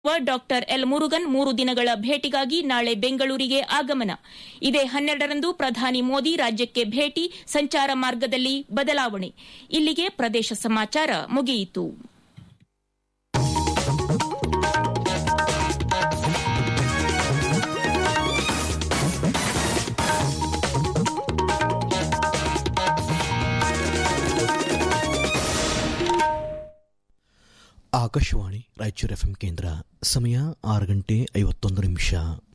Doctor L Murugan ಮೂರು ದಿನಗಳ ಭೇಟಿಗಾಗಿ ನಾಳೆ ಬೆಂಗಳೂರಿಗೆ ಆಗಮನ ಇದೇ ಹನ್ನೆರಡರಂದು ಪ್ರಧಾನಿ ಮೋದಿ ರಾಜ್ಯಕ್ಕೆ ಭೇಟಿ ಸಂಚಾರ ಮಾರ್ಗದಲ್ಲಿ ಬದಲಾವಣೆ ಇಲ್ಲಿಗೆ ಪ್ರದೇಶ ಸಮಾಚಾರ ಮುಗಿಯಿತು ಆಕಾಶವಾಣಿ ರಾಯಚೂರು ಎಫ್ಎಂ ಕೇಂದ್ರ ಸಮಯ ಆರು ಗಂಟೆ ಐವತ್ತೊಂದು ನಿಮಿಷ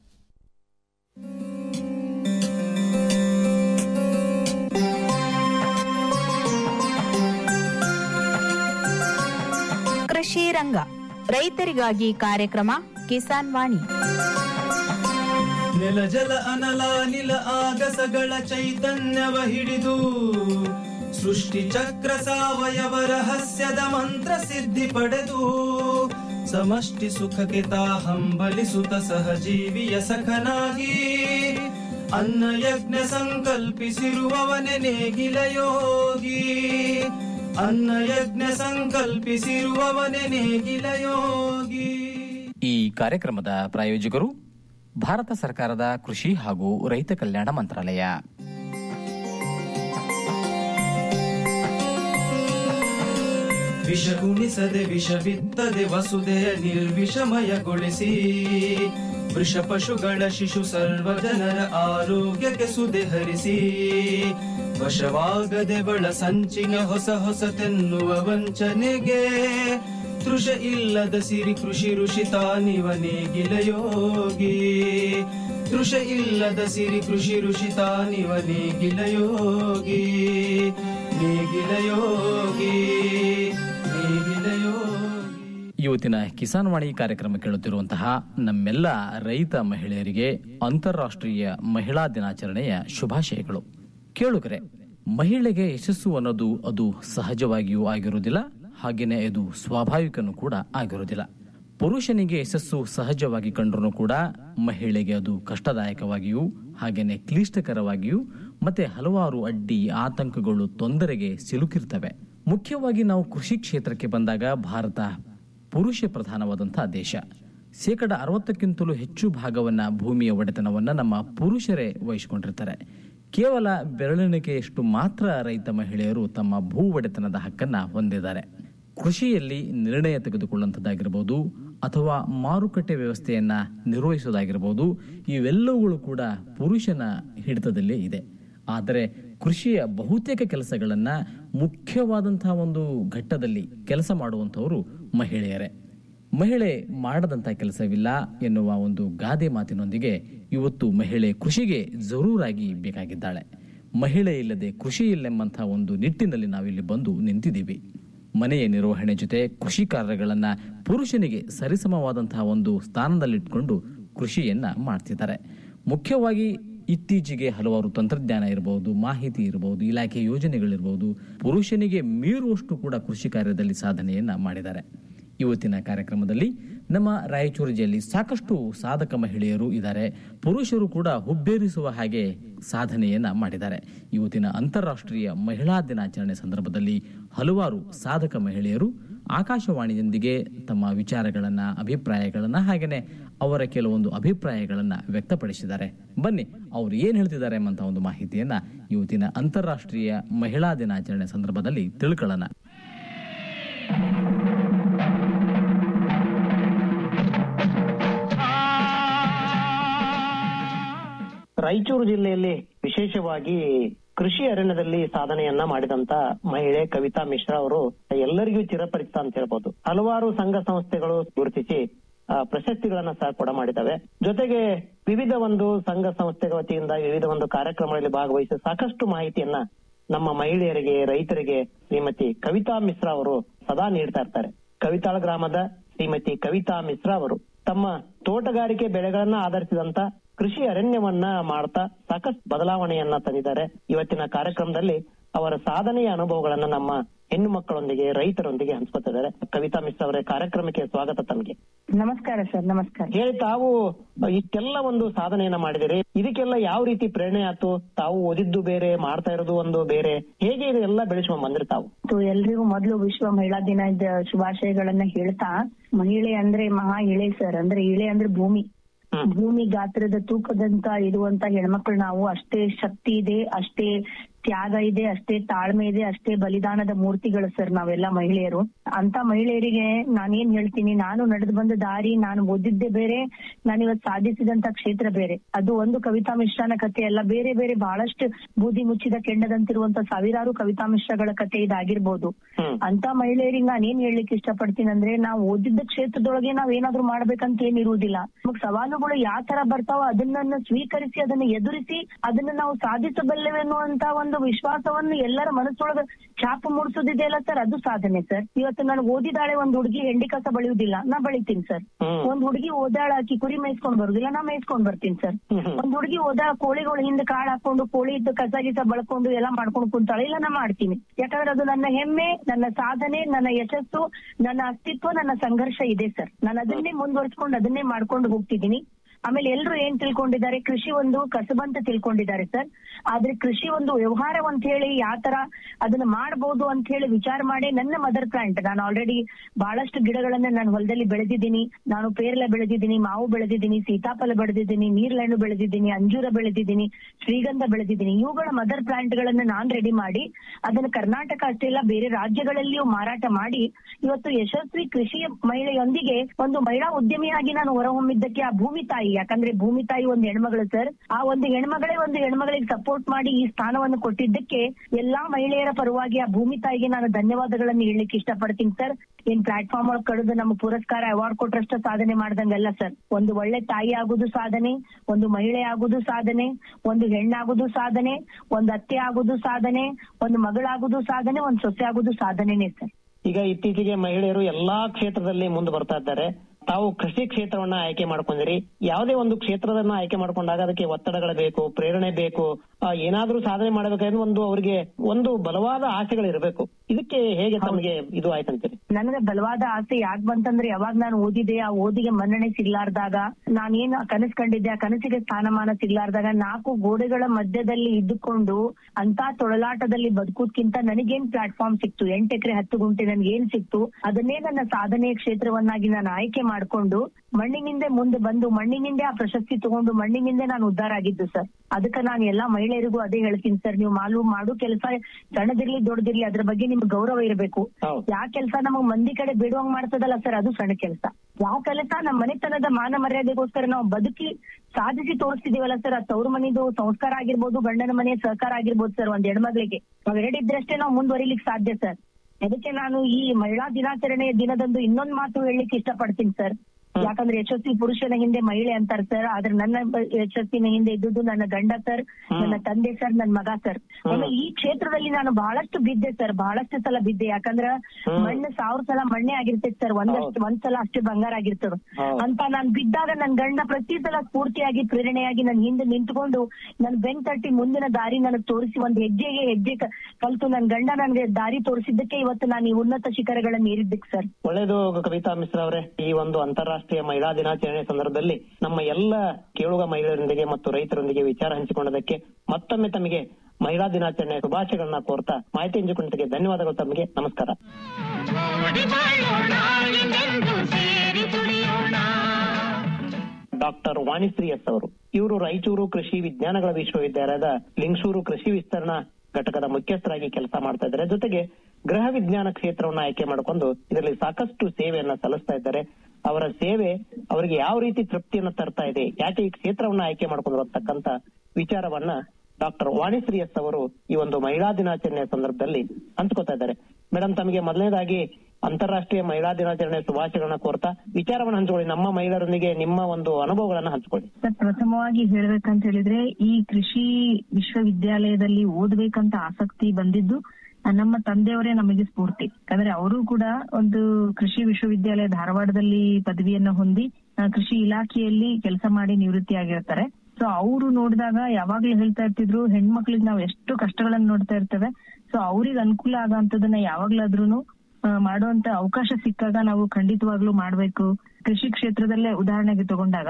ಕೃಷಿ ರಂಗ ರೈತರಿಗಾಗಿ ಕಾರ್ಯಕ್ರಮ ಕಿಸಾನ್ ವಾಣಿ ನೆಲ ಜಲ ಅನಲ ನಿಲ ಆಗಸಗಳ ಚೈತನ್ಯವ ಹಿಡಿದು ಸೃಷ್ಟಿ ಚಕ್ರ ಸಾವಯವ ರಹಸ್ಯದ ಮಂತ್ರ ಸಿದ್ಧಿ ಪಡೆದು ಸಮಷ್ಟಿ ಸುಖಕ್ಕೆ ತಾ ಹಂಬಲಿಸುತ್ತ ಸಹಜೀವಿಯ ಸಖನಾಗಿ ಅನ್ನ ಯಜ್ಞ ಸಂಕಲ್ಪಿಸಿರುವವನೆ ನೇಗಿಲ ಯೋಗಿ ಅನ್ನ ಯಜ್ಞ ಸಂಕಲ್ಪಿಸಿರುವವನೆ ನೇಗಿಲ ಯೋಗಿ ಈ ಕಾರ್ಯಕ್ರಮದ ಪ್ರಾಯೋಜಕರು ಭಾರತ ಸರ್ಕಾರದ ಕೃಷಿ ಹಾಗೂ ರೈತ ಕಲ್ಯಾಣ ಮಂತ್ರಾಲಯ ವಿಷ ಉಣಿಸದೆ ವಿಷ ಬಿತ್ತದೆ ವಸುದೆಯ ನಿರ್ವಿಷಮಯಗೊಳಿಸಿ ವೃಷ ಪಶುಗಳ ಶಿಶು ಸರ್ವ ಜನರ ಆರೋಗ್ಯಕ್ಕೆ ಸುದೆ ಹರಿಸಿ ವಶವಾಗದೆ ಬಳ ಸಂಚಿನ ಹೊಸ ಹೊಸತೆನ್ನುವ ವಂಚನೆಗೆ ತೃಷ ಇಲ್ಲದ ಸಿರಿ ಕೃಷಿ ಋಷಿ ತಾನಿವ ನೇಗಿಲ ಯೋಗಿ ತೃಷ ಇಲ್ಲದ ಸಿರಿ ಕೃಷಿ ಋಷಿ ತಾನಿವ ನೇಗಿಲ ಯೋಗಿ ನೇಗಿಲ ಯೋಗಿ ನೇಗಿಲ ಯೋಗಿ ಇವತ್ತಿನ ಕಿಸಾನ್ ವಾಣಿ ಕಾರ್ಯಕ್ರಮ ಕೇಳುತ್ತಿರುವಂತಹ ನಮ್ಮೆಲ್ಲ ರೈತ ಮಹಿಳೆಯರಿಗೆ ಅಂತಾರಾಷ್ಟ್ರೀಯ ಮಹಿಳಾ ದಿನಾಚರಣೆಯ ಶುಭಾಶಯಗಳು ಕೇಳುಗರೆ ಮಹಿಳೆಗೆ ಯಶಸ್ಸು ಅನ್ನೋದು ಅದು ಸಹಜವಾಗಿಯೂ ಆಗಿರುವುದಿಲ್ಲ ಹಾಗೇನೆ ಇದು ಸ್ವಾಭಾವಿಕನೂ ಕೂಡ ಆಗಿರುವುದಿಲ್ಲ ಪುರುಷನಿಗೆ ಯಶಸ್ಸು ಸಹಜವಾಗಿ ಕಂಡ್ರೂ ಕೂಡ ಮಹಿಳೆಗೆ ಅದು ಕಷ್ಟದಾಯಕವಾಗಿಯೂ ಹಾಗೇನೆ ಕ್ಲಿಷ್ಟಕರವಾಗಿಯೂ ಮತ್ತೆ ಹಲವಾರು ಅಡ್ಡಿ ಆತಂಕಗಳು ತೊಂದರೆಗೆ ಸಿಲುಕಿರ್ತವೆ ಮುಖ್ಯವಾಗಿ ನಾವು ಕೃಷಿ ಕ್ಷೇತ್ರಕ್ಕೆ ಬಂದಾಗ ಭಾರತ ಪುರುಷ ಪ್ರಧಾನವಾದಂತಹ ದೇಶ ಶೇಕಡ ಅರವತ್ತಕ್ಕಿಂತಲೂ ಹೆಚ್ಚು ಭಾಗವನ್ನ ಭೂಮಿಯ ಒಡೆತನವನ್ನ ನಮ್ಮ ಪುರುಷರೇ ವಹಿಸಿಕೊಂಡಿರ್ತಾರೆ ಕೇವಲ ಬೆರಳೆಣಿಕೆಯಷ್ಟು ಮಾತ್ರ ರೈತ ಮಹಿಳೆಯರು ತಮ್ಮ ಭೂ ಒಡೆತನದ ಹಕ್ಕನ್ನ ಹೊಂದಿದ್ದಾರೆ ಕೃಷಿಯಲ್ಲಿ ನಿರ್ಣಯ ತೆಗೆದುಕೊಳ್ಳುವಂಥದ್ದಾಗಿರ್ಬೋದು ಅಥವಾ ಮಾರುಕಟ್ಟೆ ವ್ಯವಸ್ಥೆಯನ್ನ ನಿರ್ವಹಿಸೋದಾಗಿರ್ಬೋದು ಇವೆಲ್ಲವುಗಳು ಕೂಡ ಪುರುಷನ ಹಿಡಿತದಲ್ಲೇ ಇದೆ ಆದರೆ ಕೃಷಿಯ ಬಹುತೇಕ ಕೆಲಸಗಳನ್ನ ಮುಖ್ಯವಾದಂತಹ ಒಂದು ಘಟ್ಟದಲ್ಲಿ ಕೆಲಸ ಮಾಡುವಂತವರು ಮಹಿಳೆಯರೇ ಮಹಿಳೆ ಮಾಡದಂತ ಕೆಲಸವಿಲ್ಲ ಎನ್ನುವ ಒಂದು ಗಾದೆ ಮಾತಿನೊಂದಿಗೆ ಇವತ್ತು ಮಹಿಳೆ ಕೃಷಿಗೆ ಜರೂರಾಗಿ ಬೇಕಾಗಿದ್ದಾಳೆ ಮಹಿಳೆ ಇಲ್ಲದೆ ಕೃಷಿ ಇಲ್ಲೆಂಬಂತಹ ಒಂದು ನಿಟ್ಟಿನಲ್ಲಿ ನಾವಿಲ್ಲಿ ಬಂದು ನಿಂತಿದ್ದೀವಿ ಮನೆಯ ನಿರ್ವಹಣೆ ಜೊತೆ ಕೃಷಿ ಕಾರ್ಯಗಳನ್ನ ಪುರುಷನಿಗೆ ಸರಿಸಮವಾದಂತಹ ಒಂದು ಸ್ಥಾನದಲ್ಲಿಟ್ಕೊಂಡು ಕೃಷಿಯನ್ನ ಮಾಡ್ತಿದ್ದಾರೆ ಮುಖ್ಯವಾಗಿ ಇತ್ತೀಚೆಗೆ ಹಲವಾರು ತಂತ್ರಜ್ಞಾನ ಇರಬಹುದು ಮಾಹಿತಿ ಇರಬಹುದು ಇಲಾಖೆ ಯೋಜನೆಗಳಿರಬಹುದು ಪುರುಷನಿಗೆ ಮೀರುವಷ್ಟು ಕೂಡ ಕೃಷಿ ಕಾರ್ಯದಲ್ಲಿ ಸಾಧನೆಯನ್ನ ಮಾಡಿದ್ದಾರೆ ಇವತ್ತಿನ ಕಾರ್ಯಕ್ರಮದಲ್ಲಿ ನಮ್ಮ ರಾಯಚೂರು ಜಿಲ್ಲೆಯಲ್ಲಿ ಸಾಕಷ್ಟು ಸಾಧಕ ಮಹಿಳೆಯರು ಇದ್ದಾರೆ ಪುರುಷರು ಕೂಡ ಹುಬ್ಬೇರಿಸುವ ಹಾಗೆ ಸಾಧನೆಯನ್ನ ಮಾಡಿದ್ದಾರೆ ಇವತ್ತಿನ ಅಂತಾರಾಷ್ಟ್ರೀಯ ಮಹಿಳಾ ದಿನಾಚರಣೆ ಸಂದರ್ಭದಲ್ಲಿ ಹಲವಾರು ಸಾಧಕ ಮಹಿಳೆಯರು ಆಕಾಶವಾಣಿಯೊಂದಿಗೆ ತಮ್ಮ ವಿಚಾರಗಳನ್ನ ಅಭಿಪ್ರಾಯಗಳನ್ನ ಹಾಗೇನೆ ಅವರ ಕೆಲವೊಂದು ಅಭಿಪ್ರಾಯಗಳನ್ನ ವ್ಯಕ್ತಪಡಿಸಿದ್ದಾರೆ ಬನ್ನಿ ಅವ್ರು ಏನ್ ಹೇಳ್ತಿದ್ದಾರೆ ಎಂಬಂತ ಒಂದು ಮಾಹಿತಿಯನ್ನ ಇವತ್ತಿನ ಅಂತಾರಾಷ್ಟ್ರೀಯ ಮಹಿಳಾ ದಿನಾಚರಣೆ ಸಂದರ್ಭದಲ್ಲಿ ತಿಳ್ಕೊಳ್ಳೋಣ ರಾಯಚೂರು ಜಿಲ್ಲೆಯಲ್ಲಿ ವಿಶೇಷವಾಗಿ ಕೃಷಿ ಅರಣ್ಯದಲ್ಲಿ ಸಾಧನೆಯನ್ನ ಮಾಡಿದಂತ ಮಹಿಳೆ ಕವಿತಾ ಮಿಶ್ರಾ ಅವರು ಎಲ್ಲರಿಗೂ ಚಿರಪರಿಚಿತ ಅಂತ ಹೇಳ್ಬೋದು ಹಲವಾರು ಸಂಘ ಸಂಸ್ಥೆಗಳು ಗುರುತಿಸಿ ಆ, ಪ್ರಶಸ್ತಿಗಳನ್ನ ಸಹ ಕೊಡ ಮಾಡಿದ್ದಾವೆ ಜೊತೆಗೆ ವಿವಿಧ ಒಂದು ಸಂಘ ಸಂಸ್ಥೆಗಳ ವತಿಯಿಂದ ವಿವಿಧ ಒಂದು ಕಾರ್ಯಕ್ರಮಗಳಲ್ಲಿ ಭಾಗವಹಿಸಿ ಸಾಕಷ್ಟು ಮಾಹಿತಿಯನ್ನ ನಮ್ಮ ಮಹಿಳೆಯರಿಗೆ ರೈತರಿಗೆ ಶ್ರೀಮತಿ ಕವಿತಾ ಮಿಶ್ರಾ ಅವರು ಸದಾ ನೀಡ್ತಾ ಇರ್ತಾರೆ ಕವಿತಾಳ ಗ್ರಾಮದ ಶ್ರೀಮತಿ ಕವಿತಾ ಮಿಶ್ರಾ ಅವರು ತಮ್ಮ ತೋಟಗಾರಿಕೆ ಬೆಳೆಗಳನ್ನ ಆಧರಿಸಿದಂತ ಕೃಷಿ ಅರಣ್ಯವನ್ನ ಮಾಡ್ತಾ ಸಾಕಷ್ಟು ಬದಲಾವಣೆಯನ್ನ ತಂದಿದ್ದಾರೆ ಇವತ್ತಿನ ಕಾರ್ಯಕ್ರಮದಲ್ಲಿ ಅವರ ಸಾಧನೆಯ ಅನುಭವಗಳನ್ನ ನಮ್ಮ ಹೆಣ್ಣು ಮಕ್ಕಳೊಂದಿಗೆ ರೈತರೊಂದಿಗೆ ಹಂಚ್ಕೊತಿದ್ದಾರೆ ಕವಿತಾ ಮಿಶ್ರಾ ಅವರೇ ಕಾರ್ಯಕ್ರಮಕ್ಕೆ ಸ್ವಾಗತ ತಮಗೆ ನಮಸ್ಕಾರ ಸರ್ ನಮಸ್ಕಾರ ಹೇಳಿ ತಾವು ಇಷ್ಟೆಲ್ಲ ಒಂದು ಸಾಧನೆಯನ್ನ ಮಾಡಿದಿರಿ ಇದಕ್ಕೆಲ್ಲ ಯಾವ ರೀತಿ ಪ್ರೇರಣೆ ಆಯ್ತು ತಾವು ಓದಿದ್ದು ಬೇರೆ ಮಾಡ್ತಾ ಇರೋದು ಒಂದು ಬೇರೆ ಹೇಗೆ ಇದೆಲ್ಲ ಬೆಳೆಸ್ಕೊಂಡ್ ಬಂದ್ರಿ ತಾವು ಮತ್ತು ಎಲ್ರಿಗೂ ಮೊದಲು ವಿಶ್ವ ಮಹಿಳಾ ದಿನದ ಶುಭಾಶಯಗಳನ್ನ ಹೇಳ್ತಾ ಮಹಿಳೆ ಅಂದ್ರೆ ಮಹಾ ಇಳೆ ಸರ್ ಅಂದ್ರೆ ಇಳೆ ಅಂದ್ರೆ ಭೂಮಿ ಹ್ಮ್. ಭೂಮಿ ಗಾತ್ರದ ತೂಕದಂತ ಇರುವಂತ ಹೆಣ್ಮಕ್ಳು ನಾವು ಅಷ್ಟೇ ಶಕ್ತಿ ಇದೆ ಅಷ್ಟೇ ತ್ಯಾಗ ಇದೆ ಅಷ್ಟೇ ತಾಳ್ಮೆ ಇದೆ ಅಷ್ಟೇ ಬಲಿದಾನದ ಮೂರ್ತಿಗಳು ಸರ್ ನಾವೆಲ್ಲ ಮಹಿಳೆಯರು ಅಂತ ಮಹಿಳೆಯರಿಗೆ ನಾನೇನ್ ಹೇಳ್ತೀನಿ ನಾನು ನಡೆದು ಬಂದ ದಾರಿ ನಾನು ಓದಿದ್ದೆ ಬೇರೆ ನಾನು ಇವತ್ತು ಸಾಧಿಸಿದಂತ ಕ್ಷೇತ್ರ ಬೇರೆ ಅದು ಒಂದು ಕವಿತಾ ಮಿಶ್ರನ ಕಥೆ ಅಲ್ಲ ಬೇರೆ ಬೇರೆ ಬಹಳಷ್ಟು ಬೂದಿ ಮುಚ್ಚಿದ ಕೆಂಡದಂತಿರುವಂತ ಸಾವಿರಾರು ಕವಿತಾ ಮಿಶ್ರಗಳ ಕಥೆ ಇದಾಗಿರ್ಬೋದು ಹ್ಮ್ ಅಂತ ಮಹಿಳೆಯರಿಗೆ ನಾನು ಏನ್ ಹೇಳಲಿಕ್ಕೆ ಇಷ್ಟಪಡ್ತೀನಿ ಅಂದ್ರೆ ನಾವು ಓದಿದ್ದ ಕ್ಷೇತ್ರದೊಳಗೆ ನಾವ್ ಏನಾದ್ರೂ ಮಾಡ್ಬೇಕಂತ ಏನಿರುವುದಿಲ್ಲ ನಮಗ್ ಸವಾಲುಗಳು ಯಾವ ತರ ಬರ್ತಾವ ಅದನ್ನ ಸ್ವೀಕರಿಸಿ ಅದನ್ನ ಎದುರಿಸಿ ಅದನ್ನ ನಾವು ಸಾಧಿಸಬಲ್ಲೆವೆ ಅನ್ನುವಂತ ಒಂದು ವಿಶ್ವಾಸವನ್ನು ಎಲ್ಲರ ಮನಸ್ಸೊಳಗ ಛಾಪು ಮೂಡಿಸೋದಿದೆಯಲ್ಲ ಸರ್ ಅದು ಸಾಧನೆ ಸರ್ ಇವತ್ತು ನಾನು ಓದಿದಾಳೆ ಒಂದ್ ಹುಡುಗಿ ಹೆಂಡಿ ಕಸ ಬಳಿಯುವುದಿಲ್ಲ ನಾ ಬಳಿತೀನಿ ಸರ್ ಹ್ಮ್. ಒಂದ್ ಹುಡುಗಿ ಓದಾಳ ಆಕಿ ಕುರಿ ಮೇಯ್ಸ್ಕೊಂಡ್ ಬರುದಿಲ್ಲ ನಾ ಮೇಯ್ಸ್ಕೊಂಡ್ ಬರ್ತೀನಿ ಸರ್ ಹ್ಮ್ ಹ್ಮ್. ಒಂದ್ ಹುಡುಗಿ ಓದಾಳ ಕೋಳಿಗಳು ಹಿಂದೆ ಕಾಳು ಹಾಕೊಂಡು ಕೋಳಿ ಇದ್ದು ಕಸ ಗಿಸ ಬಳಕೊಂಡು ಎಲ್ಲ ಮಾಡ್ಕೊಂಡು ಕುಂತಾಳೆ ಇಲ್ಲ ನಾ ಮಾಡ್ತೀನಿ ಯಾಕಂದ್ರೆ ಅದು ನನ್ನ ಹೆಮ್ಮೆ ನನ್ನ ಸಾಧನೆ ನನ್ನ ಯಶಸ್ಸು ನನ್ನ ಅಸ್ತಿತ್ವ ನನ್ನ ಸಂಘರ್ಷ ಇದೆ ಸರ್ ನಾನು ಅದನ್ನೇ ಮುಂದುವರ್ಸ್ಕೊಂಡು ಅದನ್ನೇ ಮಾಡ್ಕೊಂಡು ಹೋಗ್ತಿದ್ದೀನಿ ಆಮೇಲೆ ಎಲ್ರು ಏನ್ ತಿಳ್ಕೊಂಡಿದ್ದಾರೆ ಕೃಷಿ ಒಂದು ಕಸಬಂತ ತಿಳ್ಕೊಂಡಿದ್ದಾರೆ ಸರ್ ಆದ್ರೆ ಕೃಷಿ ಒಂದು ವ್ಯವಹಾರ ಅಂತ ಹೇಳಿ ಯಾವ ತರ ಅದನ್ನ ಮಾಡಬಹುದು ಅಂತ ಹೇಳಿ ವಿಚಾರ ಮಾಡಿ ನನ್ನ ಮದರ್ ಪ್ಲಾಂಟ್ ನಾನು ಆಲ್ರೆಡಿ ಬಹಳಷ್ಟು ಗಿಡಗಳನ್ನ ನಾನು ಹೊಲದಲ್ಲಿ ಬೆಳೆದಿದ್ದೀನಿ ನಾನು ಪೇರಲೆ ಬೆಳೆದಿದ್ದೀನಿ ಮಾವು ಬೆಳೆದಿದ್ದೀನಿ ಸೀತಾಫಲ ಬೆಳೆದಿದ್ದೀನಿ ನೀರ್ಲೆಣ್ಣು ಬೆಳೆದಿದ್ದೀನಿ ಅಂಜೂರ ಬೆಳೆದಿದ್ದೀನಿ ಶ್ರೀಗಂಧ ಬೆಳೆದಿದ್ದೀನಿ ಇವುಗಳ ಮದರ್ ಪ್ಲಾಂಟ್ ಗಳನ್ನ ನಾನ್ ರೆಡಿ ಮಾಡಿ ಅದನ್ನ ಕರ್ನಾಟಕ ಅಷ್ಟೇ ಅಲ್ಲ ಬೇರೆ ರಾಜ್ಯಗಳಲ್ಲಿಯೂ ಮಾರಾಟ ಮಾಡಿ ಇವತ್ತು ಯಶಸ್ವಿ ಕೃಷಿ ಮಹಿಳೆಯೊಂದಿಗೆ ಒಂದು ಮಹಿಳಾ ಉದ್ಯಮಿಯಾಗಿ ನಾನು ಹೊರಹೊಮ್ಮಿದ್ದಕ್ಕೆ ಆ ಭೂಮಿ ತಾಯಿ ಯಾಕಂದ್ರೆ ಭೂಮಿ ತಾಯಿ ಒಂದು ಹೆಣ್ಮಗಳು ಸರ್ ಆ ಒಂದು ಹೆಣ್ಮಗಳೇ ಒಂದು ಹೆಣ್ಮಗಳಿಗೆ ಸಪೋರ್ಟ್ ಮಾಡಿ ಈ ಸ್ಥಾನವನ್ನು ಕೊಟ್ಟಿದ್ದಕ್ಕೆ ಎಲ್ಲಾ ಮಹಿಳೆಯರ ಪರವಾಗಿ ಆ ಭೂಮಿ ತಾಯಿಗೆ ನಾನು ಧನ್ಯವಾದಗಳನ್ನು ಹೇಳಲಿಕ್ಕೆ ಇಷ್ಟಪಡ್ತೀನಿ ಸರ್ ಏನ್ ಪ್ಲಾಟ್ಫಾರ್ಮ್ ಒಳಗೆ ಕಳೆದು ನಮ್ಮ ಪುರಸ್ಕಾರ ಅವಾರ್ಡ್ ಕೊಟ್ರಷ್ಟ ಸಾಧನೆ ಮಾಡ್ದಂಗಲ್ಲ ಸರ್ ಒಂದು ಒಳ್ಳೆ ತಾಯಿ ಆಗುದು ಸಾಧನೆ ಒಂದು ಮಹಿಳೆ ಆಗುದು ಸಾಧನೆ ಒಂದು ಹೆಣ್ಣಾಗುದು ಸಾಧನೆ ಒಂದು ಅತ್ತೆ ಆಗುದು ಸಾಧನೆ ಒಂದು ಮಗಳಾಗುದು ಸಾಧನೆ ಒಂದು ಸೊಸೆ ಆಗುದು ಸಾಧನೆನೇ ಸರ್ ಈಗ ಇತ್ತೀಚೆಗೆ ಮಹಿಳೆಯರು ಎಲ್ಲಾ ಕ್ಷೇತ್ರದಲ್ಲಿ ಮುಂದೆ ಬರ್ತಾ ಇದ್ದಾರೆ ತಾವು ಕೃಷಿ ಕ್ಷೇತ್ರವನ್ನ ಆಯ್ಕೆ ಮಾಡ್ಕೊಂಡಿರಿ ಯಾವುದೇ ಒಂದು ಕ್ಷೇತ್ರದನ್ನ ಆಯ್ಕೆ ಮಾಡ್ಕೊಂಡಾಗ ಅದಕ್ಕೆ ಒತ್ತಡಗಳು ಬೇಕು ಪ್ರೇರಣೆ ಬೇಕು ಆ, ಏನಾದ್ರೂ ಸಾಧನೆ ಮಾಡಬೇಕಾದ್ರೆ ಒಂದು ಅವರಿಗೆ ಒಂದು ಬಲವಾದ ಆಸೆಗಳು ಇರಬೇಕು ಇದಕ್ಕೆ ಹೇಗೆ ತಮಗೆ ಇದು ಆಯ್ತಂತೀರಿ ನನಗೆ ಬಲವಾದ ಆಸೆ ಯಾಕ್ ಬಂತಂದ್ರೆ ಯಾವಾಗ ನಾನು ಓದಿದೆ ಆ ಓದಿಗೆ ಮನ್ನಣೆ ಸಿಗ್ಲಾರ್ದಾಗ ನಾನೇನ್ ಕನಸು ಕಂಡಿದ್ದೆ ಆ ಕನಸಿಗೆ ಸ್ಥಾನಮಾನ ಸಿಗ್ಲಾರ್ದಾಗ ನಾಲ್ಕು ಗೋಡೆಗಳ ಮಧ್ಯದಲ್ಲಿ ಇದ್ದುಕೊಂಡು ಅಂತ ತೊಳಲಾಟದಲ್ಲಿ ಬದುಕುದ್ಕಿಂತ ನನಗೇನ್ ಪ್ಲಾಟ್ಫಾರ್ಮ್ ಸಿಕ್ತು ಎಂಟ್ ಎಕರೆ ಹತ್ತು ಗುಂಟೆ ನನ್ಗೆ ಏನ್ ಸಿಕ್ತು ಅದನ್ನೇ ನನ್ನ ಸಾಧನೆಯ ಕ್ಷೇತ್ರವನ್ನಾಗಿ ನಾನು ಆಯ್ಕೆ ಮಾಡ್ಕೊಂಡು ಮಣ್ಣಿನಿಂದ ಮುಂದೆ ಬಂದು ಮಣ್ಣಿನಿಂದ ಆ ಪ್ರಶಸ್ತಿ ತಗೊಂಡು ಮಣ್ಣಿನಿಂದ ನಾನು ಉದ್ಧಾರ ಆಗಿದ್ದು ಸರ್ ಅದಕ್ಕೆ ನಾನು ಎಲ್ಲಾ ಮಹಿಳೆಯರಿಗೂ ಅದೇ ಹೇಳ್ತೀನಿ ಸರ್ ನೀವು ಮಾಲು ಮಾಡೋ ಕೆಲಸ ಸಣ್ಣದಿರ್ಲಿ ದೊಡ್ಡದಿರ್ಲಿ ಅದ್ರ ಬಗ್ಗೆ ನಿಮ್ಗೆ ಗೌರವ ಇರಬೇಕು ಹೌದು. ಯಾವ ಕೆಲಸ ನಮಗ್ ಮಂದಿ ಕಡೆ ಬಿಡುವಂಗ್ ಮಾಡ್ತದಲ್ಲ ಸರ್ ಅದು ಸಣ್ಣ ಕೆಲಸ ಯಾವ ಕೆಲಸ ನಮ್ಮ ಮನೆತನದ ಮಾನ ಮರ್ಯಾದೆಗೋಸ್ಕರ ನಾವು ಬದುಕಿ ಸಾಧಿಸಿ ತೋರಿಸ್ತಿದೀವಲ್ಲ ಸರ್ ಅದು ತವ್ರ ಮನಿದು ಸಂಸ್ಕಾರ ಆಗಿರ್ಬೋದು ಗಂಡನ ಮನೆಯ ಸಹಕಾರ ಆಗಿರ್ಬೋದು ಸರ್ ಒಂದ್ ಹೆಣ್ಮಗ್ಳಿಗೆ ನಾವ್ ಎರಡಿದ್ರಷ್ಟೇ ನಾವು ಮುಂದುವರಿಲಿಕ್ಕೆ ಸಾಧ್ಯ ಸರ್ ಅದಕ್ಕೆ ನಾನು ಈ ಮಹಿಳಾ ದಿನಾಚರಣೆಯ ದಿನದಂದು ಇನ್ನೊಂದ್ ಮಾತು ಹೇಳಲಿಕ್ಕೆ ಇಷ್ಟಪಡ್ತೀನಿ ಸರ್ ಯಾಕಂದ್ರೆ ಯಶಸ್ವಿ ಪುರುಷನ ಹಿಂದೆ ಮಹಿಳೆ ಅಂತಾರೆ ಸರ್ ಆದ್ರೆ ನನ್ನ ಬ- ಯಶಸ್ಸಿನ ಹಿಂದೆ ಇದ್ದುದು ನನ್ನ ಗಂಡ ಸರ್ ನನ್ನ ತಂದೆ ಸರ್ ನನ್ನ ಮಗ ಸರ್ ಆಮೇಲೆ ಈ ಕ್ಷೇತ್ರದಲ್ಲಿ ನಾನು ಬಹಳಷ್ಟು ಬಿದ್ದೆ ಸರ್ ಬಹಳಷ್ಟು ಸಲ ಬಿದ್ದೆ ಯಾಕಂದ್ರ ಮಣ್ಣು ಸಾವಿರ ಸಲ ಮಣ್ಣೆ ಆಗಿರ್ತೈತೆ ಸರ್ ಒಂದಷ್ಟು ಒಂದ್ ಸಲ ಅಷ್ಟೇ ಬಂಗಾರ ಆಗಿರ್ತದ ಹೌದು. ಅಂತ ನಾನ್ ಬಿದ್ದಾಗ ನನ್ ಗಂಡ ಪ್ರತಿ ಸಲ ಸ್ಫೂರ್ತಿಯಾಗಿ ಪ್ರೇರಣೆಯಾಗಿ ನನ್ ಹಿಂದೆ ನಿಂತ್ಕೊಂಡು ನನ್ ಬೆನ್ ತಟ್ಟಿ ಮುಂದಿನ ದಾರಿ ನನಗ್ ತೋರಿಸಿ ಒಂದ್ ಹೆಜ್ಜೆಗೆ ಹೆಜ್ಜೆ ಕ- ಕಲ್ತು ನನ್ ಗಂಡ ನನ್ಗೆ ದಾರಿ ತೋರಿಸಿದ್ದಕ್ಕೆ ಇವತ್ತು ನಾನು ಈ ಉನ್ನತ ಶಿಖರಗಳನ್ನ ಏರಿದ್ದಕ್ಕೆ ಸರ್ ಒಳ್ಳೇದು ಕವಿತಾ ಮಿಶ್ರ ಅವರೇ ಈ ಒಂದು ಅಂತಾರಾಷ್ಟ್ರೀಯ ಮಹಿಳಾ ದಿನಾಚರಣೆ ಸಂದರ್ಭದಲ್ಲಿ ನಮ್ಮ ಎಲ್ಲ ಕೇಳುಗ ಮಹಿಳೆಯರೊಂದಿಗೆ ಮತ್ತು ರೈತರೊಂದಿಗೆ ವಿಚಾರ ಹಂಚಿಕೊಂಡದಕ್ಕೆ ಮತ್ತೊಮ್ಮೆ ತಮಗೆ ಮಹಿಳಾ ದಿನಾಚರಣೆ ಶುಭಾಶಯಗಳನ್ನ ಕೋರ್ತಾ ಮಾಹಿತಿ ಹಂಚಿಕೊಂಡದಕ್ಕೆ ಧನ್ಯವಾದಗಳು ತಮಗೆ ನಮಸ್ಕಾರ ಡಾಕ್ಟರ್ ವಾಣಿಶ್ರೀ ಎಸ್ ಅವರು ಇವರು ರಾಯಚೂರು ಕೃಷಿ ವಿಜ್ಞಾನಗಳ ವಿಶ್ವವಿದ್ಯಾಲಯದ ಲಿಂಗಸೂರು ಕೃಷಿ ವಿಸ್ತರಣಾ ಘಟಕದ ಮುಖ್ಯಸ್ಥರಾಗಿ ಕೆಲಸ ಮಾಡ್ತಾ ಇದ್ದಾರೆ ಜೊತೆಗೆ ಗೃಹ ವಿಜ್ಞಾನ ಕ್ಷೇತ್ರವನ್ನು ಆಯ್ಕೆ ಮಾಡಿಕೊಂಡು ಇದರಲ್ಲಿ ಸಾಕಷ್ಟು ಸೇವೆಯನ್ನ ಸಲ್ಲಿಸ್ತಾ ಇದ್ದಾರೆ ಅವರ ಸೇವೆ ಅವರಿಗೆ ಯಾವ ರೀತಿ ತೃಪ್ತಿಯನ್ನ ತರ್ತಾ ಇದೆ ಯಾಕೆ ಈ ಕ್ಷೇತ್ರವನ್ನ ಆಯ್ಕೆ ಮಾಡ್ಕೊಂಡು ಅಂತಕ್ಕಂತ ವಿಚಾರವನ್ನ ಡಾಕ್ಟರ್ ವಾಣಿಶ್ರೀ ಎಸ್ ಅವರು ಈ ಒಂದು ಮಹಿಳಾ ದಿನಾಚರಣೆಯ ಸಂದರ್ಭದಲ್ಲಿ ಹಂಚ್ಕೋತಾ ಇದ್ದಾರೆ ಮೇಡಮ್ ತಮಗೆ ಮೊದಲನೇದಾಗಿ ಅಂತಾರಾಷ್ಟ್ರೀಯ ಮಹಿಳಾ ದಿನಾಚರಣೆ ಶುಭಾಶಯಗಳನ್ನ ಕೋರ್ತಾ ವಿಚಾರವನ್ನ ಹಂಚ್ಕೊಳ್ಳಿ ನಮ್ಮ ಮಹಿಳೆಯರೊಂದಿಗೆ ನಿಮ್ಮ ಒಂದು ಅನುಭವಗಳನ್ನ ಹಂಚ್ಕೊಳ್ಳಿ ಸರ್ ಪ್ರಥಮವಾಗಿ ಹೇಳ್ಬೇಕಂತ ಹೇಳಿದ್ರೆ ಈ ಕೃಷಿ ವಿಶ್ವವಿದ್ಯಾಲಯದಲ್ಲಿ ಓದ್ಬೇಕಂತ ಆಸಕ್ತಿ ಬಂದಿದ್ದು ಆ, ನಮ್ಮ ತಂದೆಯವರೇ ನಮಗೆ ಸ್ಫೂರ್ತಿ ಯಾಕಂದ್ರೆ ಅವರು ಕೂಡ ಒಂದು ಕೃಷಿ ವಿಶ್ವವಿದ್ಯಾಲಯ ಧಾರವಾಡದಲ್ಲಿ ಪದವಿಯನ್ನ ಹೊಂದಿ ಆ, ಕೃಷಿ ಇಲಾಖೆಯಲ್ಲಿ ಕೆಲಸ ಮಾಡಿ ನಿವೃತ್ತಿ ಆಗಿರ್ತಾರೆ ಸೊ ಅವರು ನೋಡಿದಾಗ ಯಾವಾಗ್ಲೂ ಹೇಳ್ತಾ ಇರ್ತಿದ್ರು ಹೆಣ್ಮಕ್ಳಿಗೆ ನಾವು ಎಷ್ಟು ಕಷ್ಟಗಳನ್ನ ನೋಡ್ತಾ ಇರ್ತೇವೆ ಸೊ ಅವ್ರಿಗೆ ಅನುಕೂಲ ಆಗಂತದನ್ನ ಯಾವಾಗ್ಲಾದ್ರೂನು ಆ, ಮಾಡುವಂತ ಅವಕಾಶ ಸಿಕ್ಕಾಗ ನಾವು ಖಂಡಿತವಾಗ್ಲೂ ಮಾಡ್ಬೇಕು ಕೃಷಿ ಕ್ಷೇತ್ರದಲ್ಲೇ ಉದಾಹರಣೆಗೆ ತಗೊಂಡಾಗ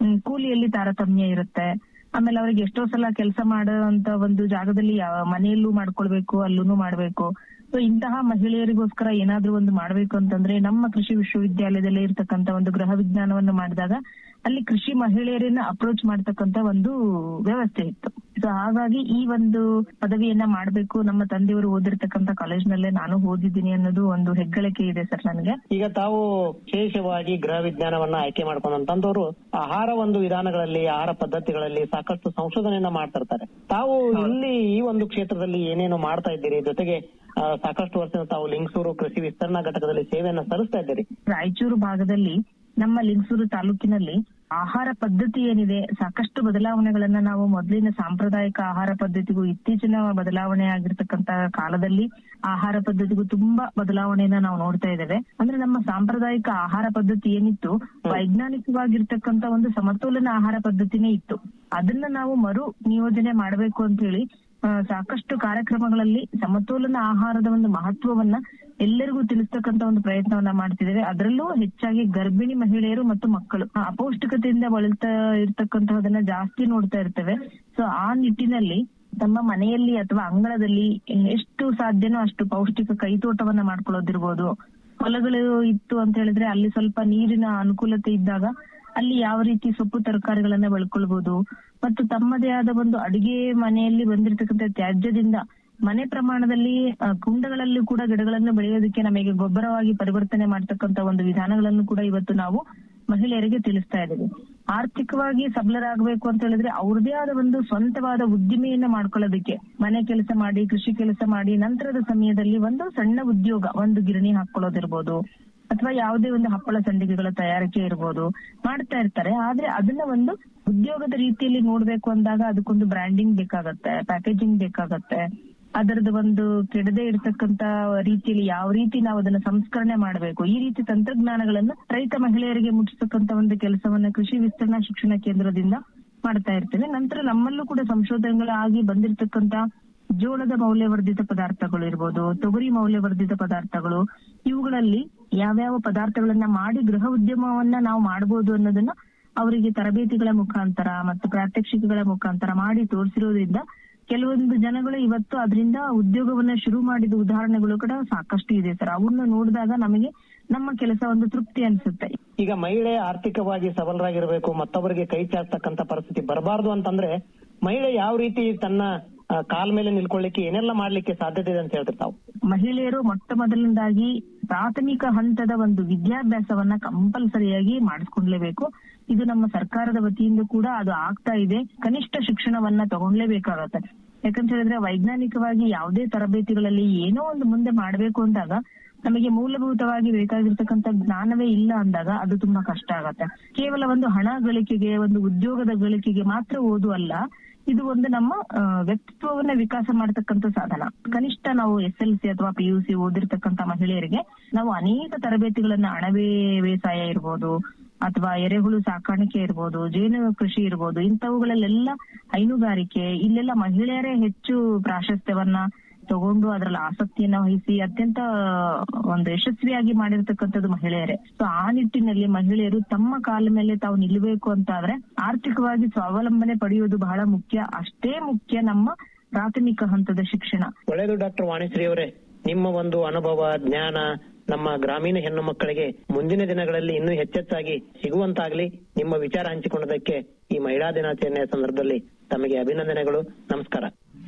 ಹ್ಮ್, ಕೂಲಿಯಲ್ಲಿ ತಾರತಮ್ಯ ಇರುತ್ತೆ ಆಮೇಲೆ ಅವ್ರಿಗೆ ಎಷ್ಟೋ ಸಲ ಕೆಲಸ ಮಾಡುವಂತ ಒಂದು ಜಾಗದಲ್ಲಿ ಯಾವ- ಮನೆಯಲ್ಲೂ ಮಾಡ್ಕೊಳ್ಬೇಕು ಅಲ್ಲೂ ಮಾಡ್ಬೇಕು ಸೊ ಇಂತಹ ಮಹಿಳೆಯರಿಗೋಸ್ಕರ ಏನಾದ್ರೂ ಒಂದು ಮಾಡ್ಬೇಕು ಅಂತಂದ್ರೆ ನಮ್ಮ ಕೃಷಿ ವಿಶ್ವವಿದ್ಯಾಲಯದಲ್ಲೇ ಇರ್ತಕ್ಕಂತ ಒಂದು ಗೃಹ ವಿಜ್ಞಾನವನ್ನು ಮಾಡಿದಾಗ ಅಲ್ಲಿ ಕೃಷಿ ಮಹಿಳೆಯರನ್ನ ಅಪ್ರೋಚ್ ಮಾಡ್ತಕ್ಕಂತ ಒಂದು ವ್ಯವಸ್ಥೆ ಇತ್ತು ಸೊ ಹಾಗಾಗಿ ಈ ಒಂದು ಪದವಿಯನ್ನ ಮಾಡ್ಬೇಕು ನಮ್ಮ ತಂದೆಯವರು ಓದಿರ್ತಕ್ಕಂತ ಕಾಲೇಜ್ನಲ್ಲೇ ನಾನು ಓದಿದ್ದೀನಿ ಅನ್ನೋದು ಒಂದು ಹೆಗ್ಗಳಿಕೆ ಇದೆ ಸರ್ ನನಗೆ ಈಗ ತಾವು ವಿಶೇಷವಾಗಿ ಗೃಹ ವಿಜ್ಞಾನವನ್ನ ಆಯ್ಕೆ ಮಾಡ್ಕೊಂಡಂತಂದವರು ಆಹಾರ ಒಂದು ವಿಧಾನಗಳಲ್ಲಿ ಆಹಾರ ಪದ್ಧತಿಗಳಲ್ಲಿ ಸಾಕಷ್ಟು ಸಂಶೋಧನೆಯನ್ನ ಮಾಡ್ತಿರ್ತಾರೆ ತಾವು ಇಲ್ಲಿ ಈ ಒಂದು ಕ್ಷೇತ್ರದಲ್ಲಿ ಏನೇನು ಮಾಡ್ತಾ ಇದ್ದೀರಿ ಜೊತೆಗೆ ಆ, ಸಾಕಷ್ಟು ವರ್ಷದ ತಾವು ಲಿಂಗಸೂರು ಕೃಷಿ ವಿಸ್ತರಣಾ ಘಟಕದಲ್ಲಿ ಸೇವೆಯನ್ನ ಸಲ್ಲಿಸ್ತಾ ಇದ್ದೀರಿ ರಾಯಚೂರು ಭಾಗದಲ್ಲಿ ನಮ್ಮ ಲಿಂಗಸೂರು ತಾಲೂಕಿನಲ್ಲಿ ಆಹಾರ ಪದ್ಧತಿ ಏನಿದೆ ಸಾಕಷ್ಟು ಬದಲಾವಣೆಗಳನ್ನ ನಾವು ಮೊದಲಿನ ಸಾಂಪ್ರದಾಯಿಕ ಆಹಾರ ಪದ್ಧತಿಗೂ ಇತ್ತೀಚಿನ ಬದಲಾವಣೆ ಆಗಿರ್ತಕ್ಕಂತ ಕಾಲದಲ್ಲಿ ಆಹಾರ ಪದ್ಧತಿಗೂ ತುಂಬಾ ಬದಲಾವಣೆಯನ್ನ ನಾವು ನೋಡ್ತಾ ಇದ್ದೇವೆ ಅಂದ್ರೆ ನಮ್ಮ ಸಾಂಪ್ರದಾಯಿಕ ಆಹಾರ ಪದ್ಧತಿ ಏನಿತ್ತು ವೈಜ್ಞಾನಿಕವಾಗಿರ್ತಕ್ಕಂತ ಒಂದು ಸಮತೋಲನ ಆಹಾರ ಪದ್ಧತಿನೇ ಇತ್ತು ಅದನ್ನ ನಾವು ಮರು ನಿಯೋಜನೆ ಮಾಡಬೇಕು ಅಂತ ಹೇಳಿ ಆ, ಸಾಕಷ್ಟು ಕಾರ್ಯಕ್ರಮಗಳಲ್ಲಿ ಸಮತೋಲನ ಆಹಾರದ ಒಂದು ಮಹತ್ವವನ್ನ ಎಲ್ಲರಿಗೂ ತಿಳಿಸ್ತಕ್ಕಂತ ಒಂದು ಪ್ರಯತ್ನವನ್ನ ಮಾಡ್ತಿದ್ದೇವೆ ಅದರಲ್ಲೂ ಹೆಚ್ಚಾಗಿ ಗರ್ಭಿಣಿ ಮಹಿಳೆಯರು ಮತ್ತು ಮಕ್ಕಳು ಆ, ಅಪೌಷ್ಟಿಕತೆಯಿಂದ ಬಳಲ್ತಾ ಇರ್ತಕ್ಕಂತಹದನ್ನ ಜಾಸ್ತಿ ನೋಡ್ತಾ ಇರ್ತೇವೆ ಸೊ ಆ ನಿಟ್ಟಿನಲ್ಲಿ ತಮ್ಮ ಮನೆಯಲ್ಲಿ ಅಥವಾ ಅಂಗಳದಲ್ಲಿ ಎಷ್ಟು ಸಾಧ್ಯನೋ ಅಷ್ಟು ಪೌಷ್ಟಿಕ ಕೈತೋಟವನ್ನ ಮಾಡ್ಕೊಳ್ಳೋದಿರ್ಬೋದು ಹೊಲಗಳು ಇತ್ತು ಅಂತ ಹೇಳಿದ್ರೆ ಅಲ್ಲಿ ಸ್ವಲ್ಪ ನೀರಿನ ಅನುಕೂಲತೆ ಇದ್ದಾಗ ಅಲ್ಲಿ ಯಾವ ರೀತಿ ಸೊಪ್ಪು ತರಕಾರಿಗಳನ್ನ ಬೆಳ್ಕೊಳ್ಬಹುದು ಮತ್ತು ತಮ್ಮದೇ ಆದ ಒಂದು ಅಡಿಗೆ ಮನೆಯಲ್ಲಿ ಬಂದಿರತಕ್ಕಂತ ತ್ಯಾಜ್ಯದಿಂದ ಮನೆ ಪ್ರಮಾಣದಲ್ಲಿ ಆ, ಕುಂಡಗಳಲ್ಲಿ ಕೂಡ ಗಿಡಗಳನ್ನು ಬೆಳೆಯೋದಕ್ಕೆ ನಮಗೆ ಗೊಬ್ಬರವಾಗಿ ಪರಿವರ್ತನೆ ಮಾಡ್ತಕ್ಕಂತ ಒಂದು ವಿಧಾನಗಳನ್ನು ಕೂಡ ಇವತ್ತು ನಾವು ಮಹಿಳೆಯರಿಗೆ ತಿಳಿಸ್ತಾ ಇದ್ದೀವಿ ಆರ್ಥಿಕವಾಗಿ ಸಬಲರಾಗಬೇಕು ಅಂತ ಹೇಳಿದ್ರೆ ಅವ್ರದೇ ಆದ ಒಂದು ಸ್ವಂತವಾದ ಉದ್ದಿಮೆಯನ್ನ ಮಾಡ್ಕೊಳ್ಳೋದಕ್ಕೆ ಮನೆ ಕೆಲಸ ಮಾಡಿ ಕೃಷಿ ಕೆಲಸ ಮಾಡಿ ನಂತರದ ಸಮಯದಲ್ಲಿ ಒಂದು ಸಣ್ಣ ಉದ್ಯೋಗ ಒಂದು ಗಿರಣಿ ಹಾಕೊಳ್ಳೋದಿರ್ಬೋದು ಅಥವಾ ಯಾವುದೇ ಒಂದು ಹಪ್ಪಳ ಸಂಡಿಗೆಗಳ ತಯಾರಿಕೆ ಇರ್ಬೋದು ಮಾಡ್ತಾ ಇರ್ತಾರೆ ಆದ್ರೆ ಅದನ್ನ ಒಂದು ಉದ್ಯೋಗದ ರೀತಿಯಲ್ಲಿ ನೋಡ್ಬೇಕು ಅಂದಾಗ ಅದಕ್ಕೊಂದು ಬ್ರ್ಯಾಂಡಿಂಗ್ ಬೇಕಾಗತ್ತೆ ಪ್ಯಾಕೇಜಿಂಗ್ ಬೇಕಾಗತ್ತೆ ಅದರದ್ದು ಒಂದು ಕೆಡದೆ ಇರತಕ್ಕಂತ ರೀತಿಯಲ್ಲಿ ಯಾವ ರೀತಿ ನಾವು ಅದನ್ನ ಸಂಸ್ಕರಣೆ ಮಾಡಬೇಕು ಈ ರೀತಿ ತಂತ್ರಜ್ಞಾನಗಳನ್ನು ರೈತ ಮಹಿಳೆಯರಿಗೆ ಮುಟ್ಟಿಸ್ತಕ್ಕಂತ ಒಂದು ಕೆಲಸವನ್ನ ಕೃಷಿ ವಿಸ್ತರಣಾ ಶಿಕ್ಷಣ ಕೇಂದ್ರದಿಂದ ಮಾಡ್ತಾ ಇರ್ತೇವೆ ನಂತರ ನಮ್ಮಲ್ಲೂ ಕೂಡ ಸಂಶೋಧನೆಗಳಾಗಿ ಬಂದಿರತಕ್ಕಂತ ಜೋಳದ ಮೌಲ್ಯವರ್ಧಿತ ಪದಾರ್ಥಗಳು ಇರ್ಬೋದು ತೊಗರಿ ಮೌಲ್ಯವರ್ಧಿತ ಪದಾರ್ಥಗಳು ಇವುಗಳಲ್ಲಿ ಯಾವ್ಯಾವ ಪದಾರ್ಥಗಳನ್ನ ಮಾಡಿ ಗೃಹ ಉದ್ಯಮವನ್ನ ನಾವು ಮಾಡಬಹುದು ಅನ್ನೋದನ್ನ ಅವರಿಗೆ ತರಬೇತಿಗಳ ಮುಖಾಂತರ ಮತ್ತು ಪ್ರಾತ್ಯಕ್ಷಿಕೆಗಳ ಮುಖಾಂತರ ಮಾಡಿ ತೋರಿಸಿರೋದ್ರಿಂದ ಕೆಲವೊಂದು ಜನಗಳು ಇವತ್ತು ಅದರಿಂದ ಉದ್ಯೋಗವನ್ನ ಶುರು ಮಾಡಿದ ಉದಾಹರಣೆಗಳು ಕೂಡ ಸಾಕಷ್ಟು ಇದೆ ಸರ್ ಅವನ್ನ ನೋಡಿದಾಗ ನಮಗೆ ನಮ್ಮ ಕೆಲಸ ಒಂದು ತೃಪ್ತಿ ಅನ್ಸುತ್ತೆ ಈಗ ಮಹಿಳೆ ಆರ್ಥಿಕವಾಗಿ ಸಬಲರಾಗಿರ್ಬೇಕು ಮತ್ತೊಬ್ಬರಿಗೆ ಕೈ ಚಾಚತಕ್ಕಂತ ಪರಿಸ್ಥಿತಿ ಬರಬಾರ್ದು ಅಂತಂದ್ರೆ ಮಹಿಳೆ ಯಾವ ರೀತಿ ತನ್ನ ಆ, ಕಾಲ್ ಮೇಲೆ ನಿಲ್ಕೊಳ್ಳಿಕ್ಕೆ ಏನೆಲ್ಲ ಮಾಡ್ಲಿಕ್ಕೆ ಸಾಧ್ಯತೆ ಇದೆ ಅಂತ ಹೇಳ್ತಾರೆ ತಾವು ಮಹಿಳೆಯರು ಮೊಟ್ಟ ಮೊದಲನೇದಾಗಿ ಪ್ರಾಥಮಿಕ ಹಂತದ ಒಂದು ವಿದ್ಯಾಭ್ಯಾಸವನ್ನ ಕಂಪಲ್ಸರಿಯಾಗಿ ಮಾಡಿಸ್ಕೊಡ್ಲೇಬೇಕು ಇದು ನಮ್ಮ ಸರ್ಕಾರದ ವತಿಯಿಂದ ಕೂಡ ಅದು ಆಗ್ತಾ ಇದೆ ಕನಿಷ್ಠ ಶಿಕ್ಷಣವನ್ನ ತಗೊಂಡ್ಲೇಬೇಕಾಗತ್ತೆ ಯಾಕಂತ ಹೇಳಿದ್ರೆ ವೈಜ್ಞಾನಿಕವಾಗಿ ಯಾವುದೇ ತರಬೇತಿಗಳಲ್ಲಿ ಏನೋ ಒಂದು ಮುಂದೆ ಮಾಡ್ಬೇಕು ಅಂದಾಗ ನಮಗೆ ಮೂಲಭೂತವಾಗಿ ಬೇಕಾಗಿರ್ತಕ್ಕಂಥ ಜ್ಞಾನವೇ ಇಲ್ಲ ಅಂದಾಗ ಅದು ತುಂಬಾ ಕಷ್ಟ ಆಗತ್ತೆ ಕೇವಲ ಒಂದು ಹಣ ಗಳಿಕೆಗೆ ಒಂದು ಉದ್ಯೋಗದ ಗಳಿಕೆಗೆ ಮಾತ್ರ ಓದು ಅಲ್ಲ ಇದು ಒಂದು ನಮ್ಮ ಆ, ವ್ಯಕ್ತಿತ್ವವನ್ನ ವಿಕಾಸ ಮಾಡತಕ್ಕಂತ ಸಾಧನ ಕನಿಷ್ಠ ನಾವು ಎಸ್ ಎಲ್ ಸಿ ಅಥವಾ ಪಿ ಯು ಸಿ ಓದಿರ್ತಕ್ಕಂತ ಮಹಿಳೆಯರಿಗೆ ನಾವು ಅನೇಕ ತರಬೇತಿಗಳನ್ನ ಅಣಬೆ ಬೇಸಾಯ ಇರ್ಬೋದು ಅಥವಾ ಎರೆಹುಳು ಸಾಕಾಣಿಕೆ ಇರ್ಬೋದು ಜೇನು ಕೃಷಿ ಇರ್ಬೋದು ಇಂಥವುಗಳಲ್ಲೆಲ್ಲ ಹೈನುಗಾರಿಕೆ ಇಲ್ಲೆಲ್ಲ ಮಹಿಳೆಯರೇ ಹೆಚ್ಚು ಪ್ರಾಶಸ್ತ್ಯವನ್ನ ತಗೊಂಡು ಅದರಲ್ಲಿ ಆಸಕ್ತಿಯನ್ನ ವಹಿಸಿ ಅತ್ಯಂತ ಒಂದು ಯಶಸ್ವಿಯಾಗಿ ಮಾಡಿರ್ತಕ್ಕಂಥದ್ದು ಮಹಿಳೆಯರೇ ಸೊ ಆ ನಿಟ್ಟಿನಲ್ಲಿ ಮಹಿಳೆಯರು ತಮ್ಮ ಕಾಲ ಮೇಲೆ ತಾವು ನಿಲ್ಲಬೇಕು ಅಂತ ಆದ್ರೆ ಆರ್ಥಿಕವಾಗಿ ಸ್ವಾವಲಂಬನೆ ಪಡೆಯುವುದು ಬಹಳ ಮುಖ್ಯ ಅಷ್ಟೇ ಮುಖ್ಯ ನಮ್ಮ ಪ್ರಾಥಮಿಕ ಹಂತದ ಶಿಕ್ಷಣ ಒಳ್ಳೆಯದು ಡಾಕ್ಟರ್ ವಾಣಿಶ್ರೀ ಅವರೇ ನಿಮ್ಮ ಒಂದು ಅನುಭವ ಜ್ಞಾನ ನಮ್ಮ ಗ್ರಾಮೀಣ ಹೆಣ್ಣು ಮಕ್ಕಳಿಗೆ ಮುಂದಿನ ದಿನಗಳಲ್ಲಿ ಇನ್ನೂ ಹೆಚ್ಚೆಚ್ಚಾಗಿ ಸಿಗುವಂತಾಗ್ಲಿ ನಿಮ್ಮ ವಿಚಾರ ಹಂಚಿಕೊಂಡದಕ್ಕೆ ಈ ಮಹಿಳಾ ದಿನಾಚರಣೆಯ ಸಂದರ್ಭದಲ್ಲಿ ತಮಗೆ ಅಭಿನಂದನೆಗಳು ನಮಸ್ಕಾರ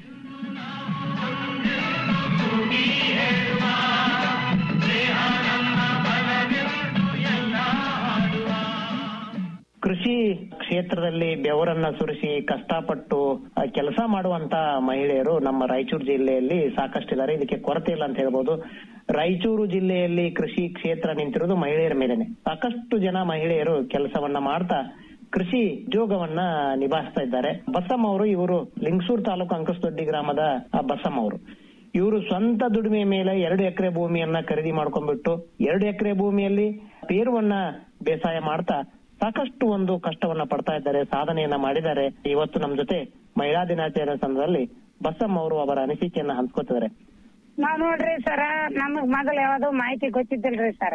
ಕೃಷಿ ಕ್ಷೇತ್ರದಲ್ಲಿ ಬೆವರನ್ನ ಸುರಿಸಿ ಕಷ್ಟಪಟ್ಟು ಕೆಲಸ ಮಾಡುವಂತ ಮಹಿಳೆಯರು ನಮ್ಮ ರಾಯಚೂರು ಜಿಲ್ಲೆಯಲ್ಲಿ ಸಾಕಷ್ಟಿದ್ದಾರೆ ಇದಕ್ಕೆ ಕೊರತೆ ಇಲ್ಲ ಅಂತ ಹೇಳ್ಬೋದು ರಾಯಚೂರು ಜಿಲ್ಲೆಯಲ್ಲಿ ಕೃಷಿ ಕ್ಷೇತ್ರ ನಿಂತಿರೋದು ಮಹಿಳೆಯರ ಮೇಲೆನೆ ಸಾಕಷ್ಟು ಜನ ಮಹಿಳೆಯರು ಕೆಲಸವನ್ನ ಮಾಡ್ತಾ ಕೃಷಿ ಉದ್ಯೋಗವನ್ನ ನಿಭಾಯಿಸ್ತಾ ಇದ್ದಾರೆ ಬಸಮ್ಮ ಅವರು ಇವರು ಲಿಂಗಸೂರು ತಾಲೂಕು ಅಂಕಸದೊಡ್ಡಿ ಗ್ರಾಮದ ಆ ಬಸಮ್ಮ ಅವರು ಇವರು ಸ್ವಂತ ದುಡಿಮೆ ಮೇಲೆ ಎರಡು ಎಕರೆ ಭೂಮಿಯನ್ನ ಖರೀದಿ ಮಾಡ್ಕೊಂಡ್ಬಿಟ್ಟು ಎರಡು ಎಕರೆ ಭೂಮಿಯಲ್ಲಿ ಪೇರುವನ್ನ ಬೇಸಾಯ ಮಾಡ್ತಾ ಸಾಕಷ್ಟು ಒಂದು ಕಷ್ಟವನ್ನ ಪಡ್ತಾ ಇದ್ದಾರೆ ಸಾಧನೆಯನ್ನ ಮಾಡಿದ್ದಾರೆ ಇವತ್ತು ನಮ್ ಜೊತೆ ಮಹಿಳಾ ದಿನಾಚರಣೆ ಸಂದರ್ಭದಲ್ಲಿ ಬಸಮ್ಮ ಅವರು ಅವರ ಅನಿಸಿಕೆಯನ್ನ ಹಂಚ್ಕೋತಿದ್ದಾರೆ ನಾವ್ ನೋಡ್ರಿ ಸರ ನಮಗ್ ಮೊದಲ್ ಯಾವ್ದು ಮಾಹಿತಿ ಗೊತ್ತಿದ್ದಿಲ್ರಿ ಸರ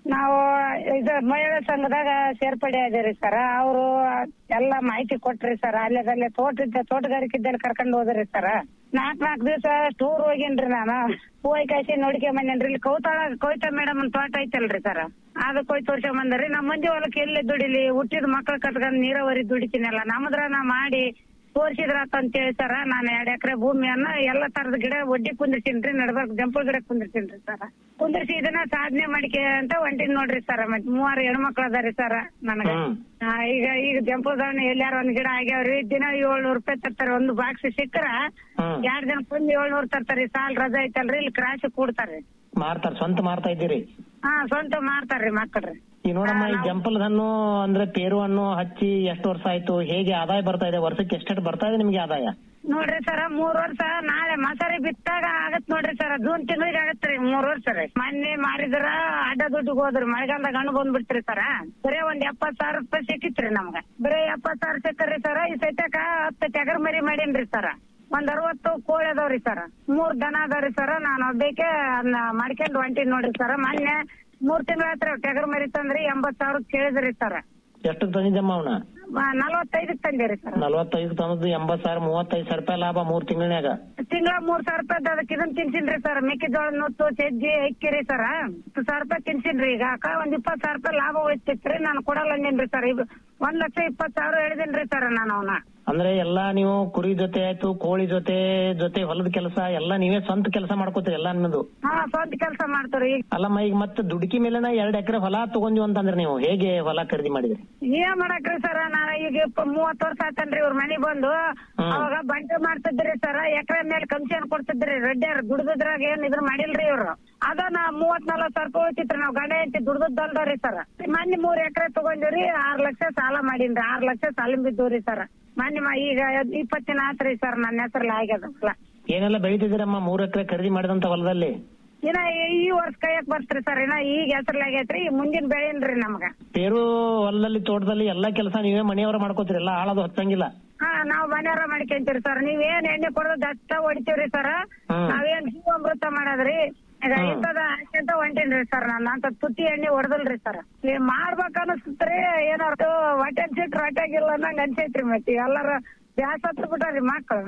ನಾವು ಇದು ಮಹಿಳಾ ಸಂಘದಾಗ ಸೇರ್ಪಡೆ ಅದೀರಿ ಸರ್ ಅವರು ಎಲ್ಲಾ ಮಾಹಿತಿ ಕೊಟ್ರಿ ಸರ್ ಅಲ್ಲೇದಲ್ಲೇ ತೋಟ ತೋಟಗಾರಿಕೆದಲ್ಲಿ ಕರ್ಕೊಂಡ್ ಹೋದ್ರಿ ಸರ್ ನಾಕ್ ನಾಕ್ ದಿವಸ ಟೂರ್ ಹೋಗಿನ್ರಿ ನಾನು ಹೋಗಿ ಕಾಯ್ಸಿ ನೋಡ್ಕೊಂಡ್ ಬಂದೇನ್ರಿ ಇಲ್ಲಿ ಕೌತಾಳ ಕವಿತಾ ಮೇಡಮ್ ತೋಟ ಐತಲ್ರಿ ಸರ್ ಅದಕ್ಕೆ ಹೋಗಿ ತೋರ್ಸ್ಕೊಂಡ್ ಬಂದ್ರಿ ನಮ್ಮ ಮಂದಿ ಹೊಲಕ್ಕೆ ಎಲ್ಲಿ ದುಡಿಲಿ ಹುಟ್ಟಿದ ಮಕ್ಳು ಕಟ್ಕೊಂಡ್ ನೀರಾವರಿ ದುಡಿತೀನಲ್ಲ ನಮ್ಮದ್ರ ನಾ ಮಾಡಿ ತೋರ್ಸಿದ್ರಾತ ಅಂತೇಳಿ ಸರ ನಾನು ಎರಡ್ ಎಕರೆ ಭೂಮಿಯನ್ನ ಎಲ್ಲಾ ತರದ ಗಿಡ ಒಡ್ಡಿ ಕುಂದಿರ್ತೀನ್ರಿ ನಡ್ಬರ್ಕ್ ಜಂಪಲ್ ಗಿಡ ಕುಂದಿರ್ತೀನ್ರಿ ಸರ ಕುಂದಿರ್ಸಿ ಇದನ್ನ ಸಾಧನೆ ಮಾಡಿಕೆ ಅಂತ ಹೊಂಟಿನ್ ನೋಡ್ರಿ ಸರ ಮತ್ ಮೂವಾರು ಹೆಣ್ಮಕ್ಳು ಅದಾರಿ ಸರ ನನಗ ಆ, ಈಗ ಈಗ ಜಂಪಲ್ಗಳನ್ನ ಎಲ್ಲಾರ ಒಂದ್ ಗಿಡ ಆಗ್ಯಾವ್ರಿ ದಿನ ಏಳ್ನೂರ್ ರೂಪಾಯಿ ತರ್ತಾರೆ ಒಂದು ಬಾಕ್ಸ್ ಸಿಕ್ಕ್ರ ಎರಡ್ ದಿನಕ್ಕೆ ಒಂದ್ ಏಳ್ನೂರ್ ತರ್ತಾರಿ ಸಾಲ್ ರಜಾ ಐತಲ್ರಿ ಇಲ್ಲಿ ಕ್ರಾಶ್ ಕೂಡ್ತಾರ್ರಿ ಮಾರ್ತಾರ ಸ್ವಂತ ಮಾರ್ತಾ ಇದ್ದೀರಿ ಹಾ ಸ್ವಂತ ಮಾರ್ತಾರ್ರಿ ಮಕ್ಕಳ್ರಿ ಈ ನೋಡಮ್ಮ ಈ ಜಂಪಲ್ ಹಣ್ಣು ಅಂದ್ರೆ ಪೇರು ಹಣ್ಣು ಹಚ್ಚಿ ಎಷ್ಟು ವರ್ಷ ಆಯ್ತು ಹೇಗೆ ಆದಾಯ ಬರ್ತಾ ಇದೆ ವರ್ಷಕ್ಕೆ ಎಷ್ಟೆಷ್ಟು ಬರ್ತಾ ಇದೆ ನಿಮ್ಗೆ ಆದಾಯ ನೋಡ್ರಿ ಸರ ಮೂರ್ ವರ್ಷ ನಾಳೆ ಮಸಾರಿ ಬಿತ್ತಾಗ ಆಗತ್ ನೋಡ್ರಿ ಸರ ಜೂನ್ ತಿಂಗಳಿಗೆ ಆಗತ್ರಿ ಮೂರ್ ವರ್ಷ ರೀ ಮೊನ್ನೆ ಮಾರಿದ್ರ ಅಡ್ಡ ದುಡ್ಡಿಗೆ ಹೋದ್ರಿ ಮಳೆಗಾಲದಾಗ ಹಣ್ಣು ಬಂದ್ಬಿಡ್ತ್ರಿ ಸರ ಬರೇ ಒಂದ್ ಎಪ್ಪತ್ ಸಾವಿರ ರೂಪಾಯಿ ಸಿಕ್ಕಿತ್ರಿ ನಮ್ಗ ಬರೇ ಎಪ್ಪತ್ ಸಾವಿರ ಸಿಕ್ಕರಿ ಸರ ಈ ಸೈತಕ ಹತ್ತು ಟಗರ್ ಮರಿ ಮಾಡೇನ್ರಿ ಸರ ಒಂದ್ ಅರವತ್ತು ಕೋಳಿ ಅದಾವ್ರಿ ಸರ ಮೂರ್ ದನ ಅದಾವ್ರಿ ಸರ ನಾನು ಒಬ್ಬೇಕೆ ಅದನ್ನ ಮಾಡ್ಕೊಂಡ್ ಹೊಂಟಿನ್ ನೋಡ್ರಿ ಸರ ಮೊನ್ನೆ ಮೂರ್ ತಿಂಗಳ ಹತ್ರ ಟಗರ್ ಮರಿ ತಂದ್ರಿ ಎಂಬತ್ ಸಾವಿರ ಕೇಳಿದ್ರಿ ಸರ ಎಷ್ಟು ತಂದಿದ್ದಮ್ಮ ಅವನ ನಲವತ್ತೈದಕ್ ತಂದಿರಿ ಸರ್ ನಲ್ವತ್ತೈದು ತಂದದ್ದು ಎಂಬತ್ ಸಾವಿರ ಮೂವತ್ತೈದು ಸಾವಿರ ರೂಪಾಯಿ ಲಾಭ ಮೂರ್ ತಿಂಗಳಿನಾಗ ತಿಂಗಳ ಮೂರ್ ಸಾವಿರ ರೂಪಾಯಿ ಅದಕ್ಕೆ ಇದನ್ನ ತಿನ್ಸಿನ್ರಿ ಸರ್ ಮೆಕ್ಕೆಜೋಳ ನುತ್ತು ಸಜ್ಜಿ ಅಕ್ಕಿರಿ ಸರ್ ಹತ್ತು ಸಾವಿರ ರೂಪಾಯಿ ತಿನ್ಸಿನ್ರಿ ಈಗ ಅಕ್ಕ ಒಂದ್ ಇಪ್ಪತ್ ಸಾವಿರ ರೂಪಾಯಿ ಲಾಭ ಉಳಿತಿತ್ರಿ ನಾನು ಕೊಡಲ್ಲ ಅಂದೇನ್ರಿ ಸರ್ ಈಗ ಒಂದ್ ಲಕ್ಷ ಇಪ್ಪತ್ ಸಾವಿರ ಹೇಳಿದೇನ್ರಿ ಸರ್ ನಾನು ಅವನ ಅಂದ್ರೆ ಎಲ್ಲಾ ನೀವು ಕುರಿ ಜೊತೆ ಆಯ್ತು ಕೋಳಿ ಜೊತೆ ಜೊತೆ ಹೊಲದ ಕೆಲಸ ಎಲ್ಲಾ ನೀವೇ ಸ್ವಂತ ಕೆಲಸ ಮಾಡ್ಕೋತೀರಿ ಎಲ್ಲಾ ನಿಮ್ಮದು ಹಾ ಸ್ವಂತ ಕೆಲಸ ಮಾಡ್ತಾರಿ ಈಗ ಅಲ್ಲಮ್ಮ ಈಗ ಮತ್ತೆ ದುಡುಕಿ ಮೇಲೆನ ಎರಡ್ ಎಕರೆ ಹೊಲ ತಗೊಂಡ್ವಿ ಅಂತಂದ್ರೆ ನೀವು ಹೇಗೆ ಹೊಲ ಖರೀದಿ ಮಾಡಿದ್ರಿ ಏನ್ ಮಾಡಕ್ರಿ ಸರ್ ನಾನು ಈಗ ಇಪ್ಪ ಮೂವತ್ ವರ್ಷ ಆತನ್ರಿ ಇವ್ರ ಮನಿ ಬಂದು ಅವಾಗ ಬಂಟೆ ಮಾಡ್ತಿದ್ರಿ ಸರ್ ಎಕರೆ ಮೇಲೆ ಕಮಿಷನ್ ಕೊಡ್ತಿದ್ರಿ ರೆಡ್ಡಿಯರ್ ದುಡ್ದಿದ್ರಾಗ ಏನ್ ಇದ್ರ ಮಾಡಿಲ್ರಿ ಇವ್ರು ಅದ ನಾ ಮೂವತ್ ನಲ್ವತ್ ಸಾವಿರ ರೂಪಾಯಿ ಹೋಯ್ತಿತ್ರಿ ನಾವ್ ಗಂಡ ಹೆಂಡತಿ ದುಡ್ದಲ್ದವ್ರಿ ಸರ್ ಮೊನ್ನೆ ಮೂರ್ ಎಕರೆ ತಗೊಂಡಿವ್ರಿ ಆರ್ ಲಕ್ಷ ಸಾಲ ಮಾಡೀನ್ರಿ ಆರ್ ಲಕ್ಷ ಸಾಲ ಬಿದ್ದವ್ರಿ ಸರ್ ಮೊನ್ನೆ ಮ- ಈಗ ಇಪ್ಪತ್ ದಿನ ಆತ್ರಿ ಸರ್ ನನ್ನ ಹೆಸರಲ್ಲಿ ಆಗ್ಯದ ಹೊಲ ಏನೆಲ್ಲ ಬೆಳಿತಿದ್ದೀರಮ್ಮ ಮೂರ್ ಎಕರೆ ಖರೀದಿ ಮಾಡಿದಂತ ಹೊಲದಲ್ಲಿ ಇನ್ನ ಈ- ಈ ವರ್ಷ ಕೈಯಕ್ ಬರ್ತ್ರಿ ಸರ್ ಇನ್ನ ಈಗ ಹೆಸರಲ್ಲಿ ಆಗೈತ್ರಿ ಮುಂದಿನ ಬೆಳೆನ್ರಿ ನಮ್ಗ ಪೇರು ಹೊಲದಲ್ಲಿ ತೋಟದಲ್ಲಿ ಎಲ್ಲಾ ಕೆಲಸ ನೀವೇ ಮನೆಯವರ ಮಾಡ್ಕೋತೀರಿ ಎಲ್ಲ ಆಳದು ಹಚ್ಚಂಗಿಲ್ಲ ಹಾ ನಾವ್ ಮನೆಯವ್ರ ಮಾಡ್ಕೊಂತೀರಿ ಸರ್ ನೀವೇನ್ ಎಣ್ಣೆ ಕೊಡೋದು ದಷ್ಟ ಹೊಡಿತೀವ್ರಿ ಸರ್ ನಾವೇನ್ ಜೀವಾಮೃತ ಮಾಡೋದ್ರಿ ಈಗ ಇಂಥದ ಹಾಕ್ಯಂತ ಹೊಂಟೇನ್ರಿ ಸರ್ ನಾನು ಅಂತ ತುಟ್ಟಿ ಎಣ್ಣೆ ಹೊಡೆದಲ್ರಿ ಸರ್ ಮಾಡ್ಬೇಕ ಅನಸ್ತತ್ರಿ ಏನಾರು ಹೊಟ್ಟೆ ಸಿಟ್ರ ಹೊಟ್ಟೆಗಿಲ್ಲ ಅನ್ನಂಗ್ ಅನ್ಸೈತ್ರಿ ಮತ್ತೆ ಎಲ್ಲಾರ ಬ್ಯಾಸ್ ಹತ್ರ ಬಿಟ್ಟಾರಿ ಮಕ್ಳು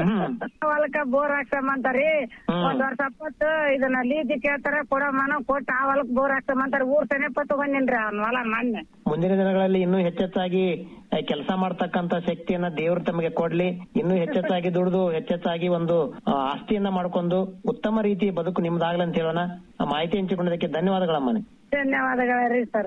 ಹೊಲಕ್ಕ ಬೋರ್ ಹಾಕ್ಸಮಂತಾರಿ ಒಂದ್ ವರ್ಷ ಅಪ್ಪತ್ತು ಇದನ್ನ ಲೀಜಿ ಕೇಳ್ತಾರ ಕೊಡಮ್ಮನ ಕೊಟ್ಟು ಆ ಹೊಲಕ್ ಬೋರ್ ಹಾಕ್ಸಮಂತಾರ ಊರ್ ಸನೇಪ ತಗೊಂಡಿನ್ರಿ ಅವ್ನ ಹೊಲ ಮೊನ್ನೆ ಮುಂದಿನ ದಿನಗಳಲ್ಲಿ ಇನ್ನೂ ಹೆಚ್ಚೆಚ್ಚಾಗಿ ಕೆಲಸ ಮಾಡ್ತಕ್ಕಂತ ಶಕ್ತಿಯನ್ನ ದೇವರು ತಮಗೆ ಕೊಡ್ಲಿ ಇನ್ನೂ ಹೆಚ್ಚೆಚ್ಚಾಗಿ ದುಡಿದು ಹೆಚ್ಚೆಚ್ಚಾಗಿ ಒಂದು ಆ, ಆಸ್ತಿಯನ್ನ ಮಾಡ್ಕೊಂಡು ಉತ್ತಮ ರೀತಿ ಬದುಕು ನಿಮ್ದಾಗ್ಲಿ ಅಂತ ಹೇಳೋಣ ಆ ಮಾಹಿತಿ ಹಂಚಿಕೊಂಡಿದ್ದಕ್ಕೆ ಧನ್ಯವಾದಗಳಮ್ಮನೆ ಧನ್ಯವಾದಗಳರಿ ಸರ್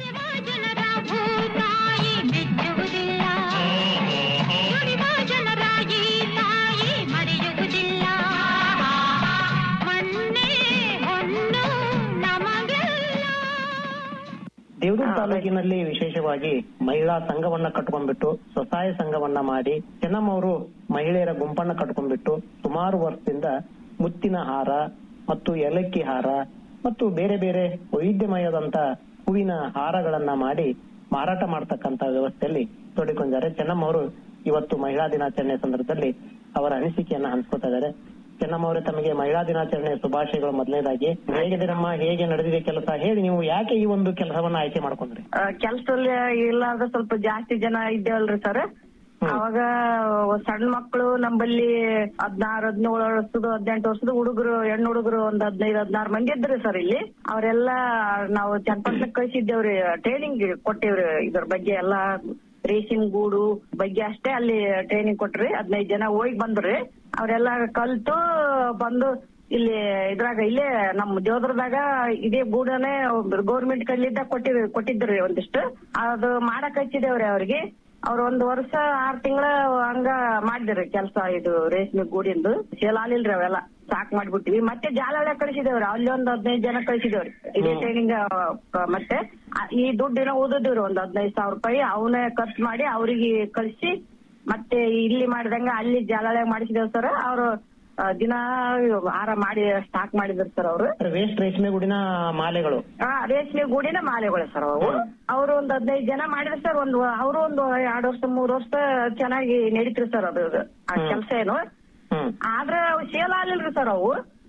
ದೇವದುರ್ಗ ತಾಲೂಕಿನಲ್ಲಿ ವಿಶೇಷವಾಗಿ ಮಹಿಳಾ ಸಂಘವನ್ನ ಕಟ್ಕೊಂಡ್ಬಿಟ್ಟು ಸ್ವಸಹಾಯ ಸಂಘವನ್ನ ಮಾಡಿ ಚೆನ್ನಮ್ಮ ಅವರು ಮಹಿಳೆಯರ ಗುಂಪನ್ನ ಕಟ್ಕೊಂಡ್ಬಿಟ್ಟು ಸುಮಾರು ವರ್ಷದಿಂದ ಮುತ್ತಿನ ಹಾರ ಮತ್ತು ಏಲಕ್ಕಿ ಹಾರ ಮತ್ತು ಬೇರೆ ಬೇರೆ ವೈವಿಧ್ಯಮಯದಂತ ಹೂವಿನ ಹಾರಗಳನ್ನ ಮಾಡಿ ಮಾರಾಟ ಮಾಡ್ತಕ್ಕಂತ ವ್ಯವಸ್ಥೆಯಲ್ಲಿ ತೊಡಗಿಕೊಂಡಿದ್ದಾರೆ ಚೆನ್ನಮ್ಮ ಅವರು ಇವತ್ತು ಮಹಿಳಾ ದಿನಾಚರಣೆ ಸಂದರ್ಭದಲ್ಲಿ ಅವರ ಅನಿಸಿಕೆಯನ್ನ ಹಂಚ್ಕೋತಾ ಇದ್ದಾರೆ ಚೆನ್ನಮ್ಮ ಅವರೇ ತಮಗೆ ಮಹಿಳಾ ದಿನಾಚರಣೆ ಶುಭಾಶಯಗಳು ಮೊದಲನೇದಾಗಿ ಹೇಗಿದ್ದೀರಮ್ಮ ಹೇಗೆ ನಡೆದಿದೆ ಕೆಲಸ ಹೇಳಿ ನೀವು ಯಾಕೆ ಈ ಒಂದು ಕೆಲಸವನ್ನ ಆಯ್ಕೆ ಮಾಡ್ಕೊಂಡ್ರಿ ಕೆಲ್ಸದಲ್ಲಿ ಇಲ್ಲಾರ್ದ ಸ್ವಲ್ಪ ಜಾಸ್ತಿ ಜನ ಇದ್ದೇವಲ್ರಿ ಸರ್ ಅವಾಗ ಸಣ್ಣ ಮಕ್ಕಳು ನಂಬಲ್ಲಿ ಹದ್ನಾರು ಹದಿನೇಳು ವರ್ಷದ ಹದಿನೆಂಟು ವರ್ಷದ ಹುಡುಗರು ಹೆಣ್ಣು ಹುಡುಗರು ಒಂದ್ ಹದಿನೈದು ಹದಿನಾರು ಮಂದಿ ಇದ್ರಿ ಸರ್ ಇಲ್ಲಿ ಅವರೆಲ್ಲ ನಾವು ಚನ್ನಪಟ್ಟಣಕ್ಕೆ ಕಳಿಸಿದ್ದೇವ್ರಿ ಟ್ರೈನಿಂಗ್ ಕೊಟ್ಟೇವ್ರಿ ಇದ್ರ ಬಗ್ಗೆ ಎಲ್ಲಾ ರೇಷನ್ ಗೂಡು ಬಗ್ಗೆ ಅಷ್ಟೇ ಅಲ್ಲಿ ಟ್ರೈನಿಂಗ್ ಕೊಟ್ರಿ ಹದಿನೈದು ಜನ ಹೋಗಿ ಬಂದ್ರಿ ಅವರೆಲ್ಲ ಕಲ್ತು ಬಂದು ಇಲ್ಲಿ ಇದ್ರಾಗ ಇಲ್ಲೇ ನಮ್ ದೇವದ್ರದಾಗ ಇದೇ ಗೂಡನೆ ಗೌರ್ಮೆಂಟ್ ಕಡ್ಲಿದ್ದ ಕೊಟ್ಟಿರ್ ಕೊಟ್ಟಿದ್ರಿ ಒಂದಿಷ್ಟು ಅದು ಮಾಡಕ್ ಹಚ್ಚಿದೇವ್ರಿ ಅವ್ರಿಗೆ ಅವ್ರ ಒಂದ್ ವರ್ಷ ಆರ್ ತಿಂಗಳ ಹಂಗ ಮಾಡಿದ್ರಿ ಕೆಲ್ಸ ಇದು ರೇಷ್ಮೆ ಗೂಡಿಂದು ಸೇಲ್ ಆಲಿಲ್ರಿ ಅವೆಲ್ಲ ಸಾಕ್ ಮಾಡ್ಬಿಟ್ಟಿವಿ ಮತ್ತೆ ಜಾಲಹಳ್ಳಿ ಕಳಿಸಿದೇವ್ರಿ ಅಲ್ಲಿ ಒಂದ್ ಹದಿನೈದು ಜನ ಕಳಿಸಿದೇವ್ರಿ ಇದೇ ಟ್ರೈನಿಂಗ್ ಮತ್ತೆ ಆ, ಈ ದುಡ್ಡಿನ ಓದಿದ್ರಿ ಒಂದ್ ಹದಿನೈದು ಸಾವಿರ ರೂಪಾಯಿ ಅವನೇ ಖರ್ಚು ಮಾಡಿ ಅವ್ರಿಗೆ ಕಳ್ಸಿ ಮತ್ತೆ ಇಲ್ಲಿ ಮಾಡಿದಂಗ ಅಲ್ಲಿ ಜಾಲಹಳ್ಳಿ ಮಾಡಿಸಿದೇವ್ ಸರ್ ಅವ್ರು ಆ, ದಿನ ಹಾರ ಮಾಡಿ ಸ್ಟಾಕ್ ಮಾಡಿದ್ರು ಸರ್ ಅವ್ರು ವೇಸ್ಟ್ ರೇಷ್ಮೆ ಗುಡಿನ ಮಾಲೆಗಳು ಆ ರೇಷ್ಮೆ ಗೂಡಿನ ಮಾಲೆಗಳು ಸರ್ ಅವು ಅವ್ರು ಒಂದ್ ಹದಿನೈದು ಜನ ಮಾಡಿದ್ರು ಸರ್ ಒಂದು ಅವರು ಒಂದು ಎರಡ್ ವರ್ಷ ಮೂರ್ ವರ್ಷ ಚೆನ್ನಾಗಿ ನಡೀತ್ರಿ ಸರ್ ಅದು ಆ ಕೆಲ್ಸ ಏನು ಆದ್ರೆ ಅವು ಸೇಲ್ ಆಗ್ಲಿಲ್ರಿ ಸರ್ ಅವು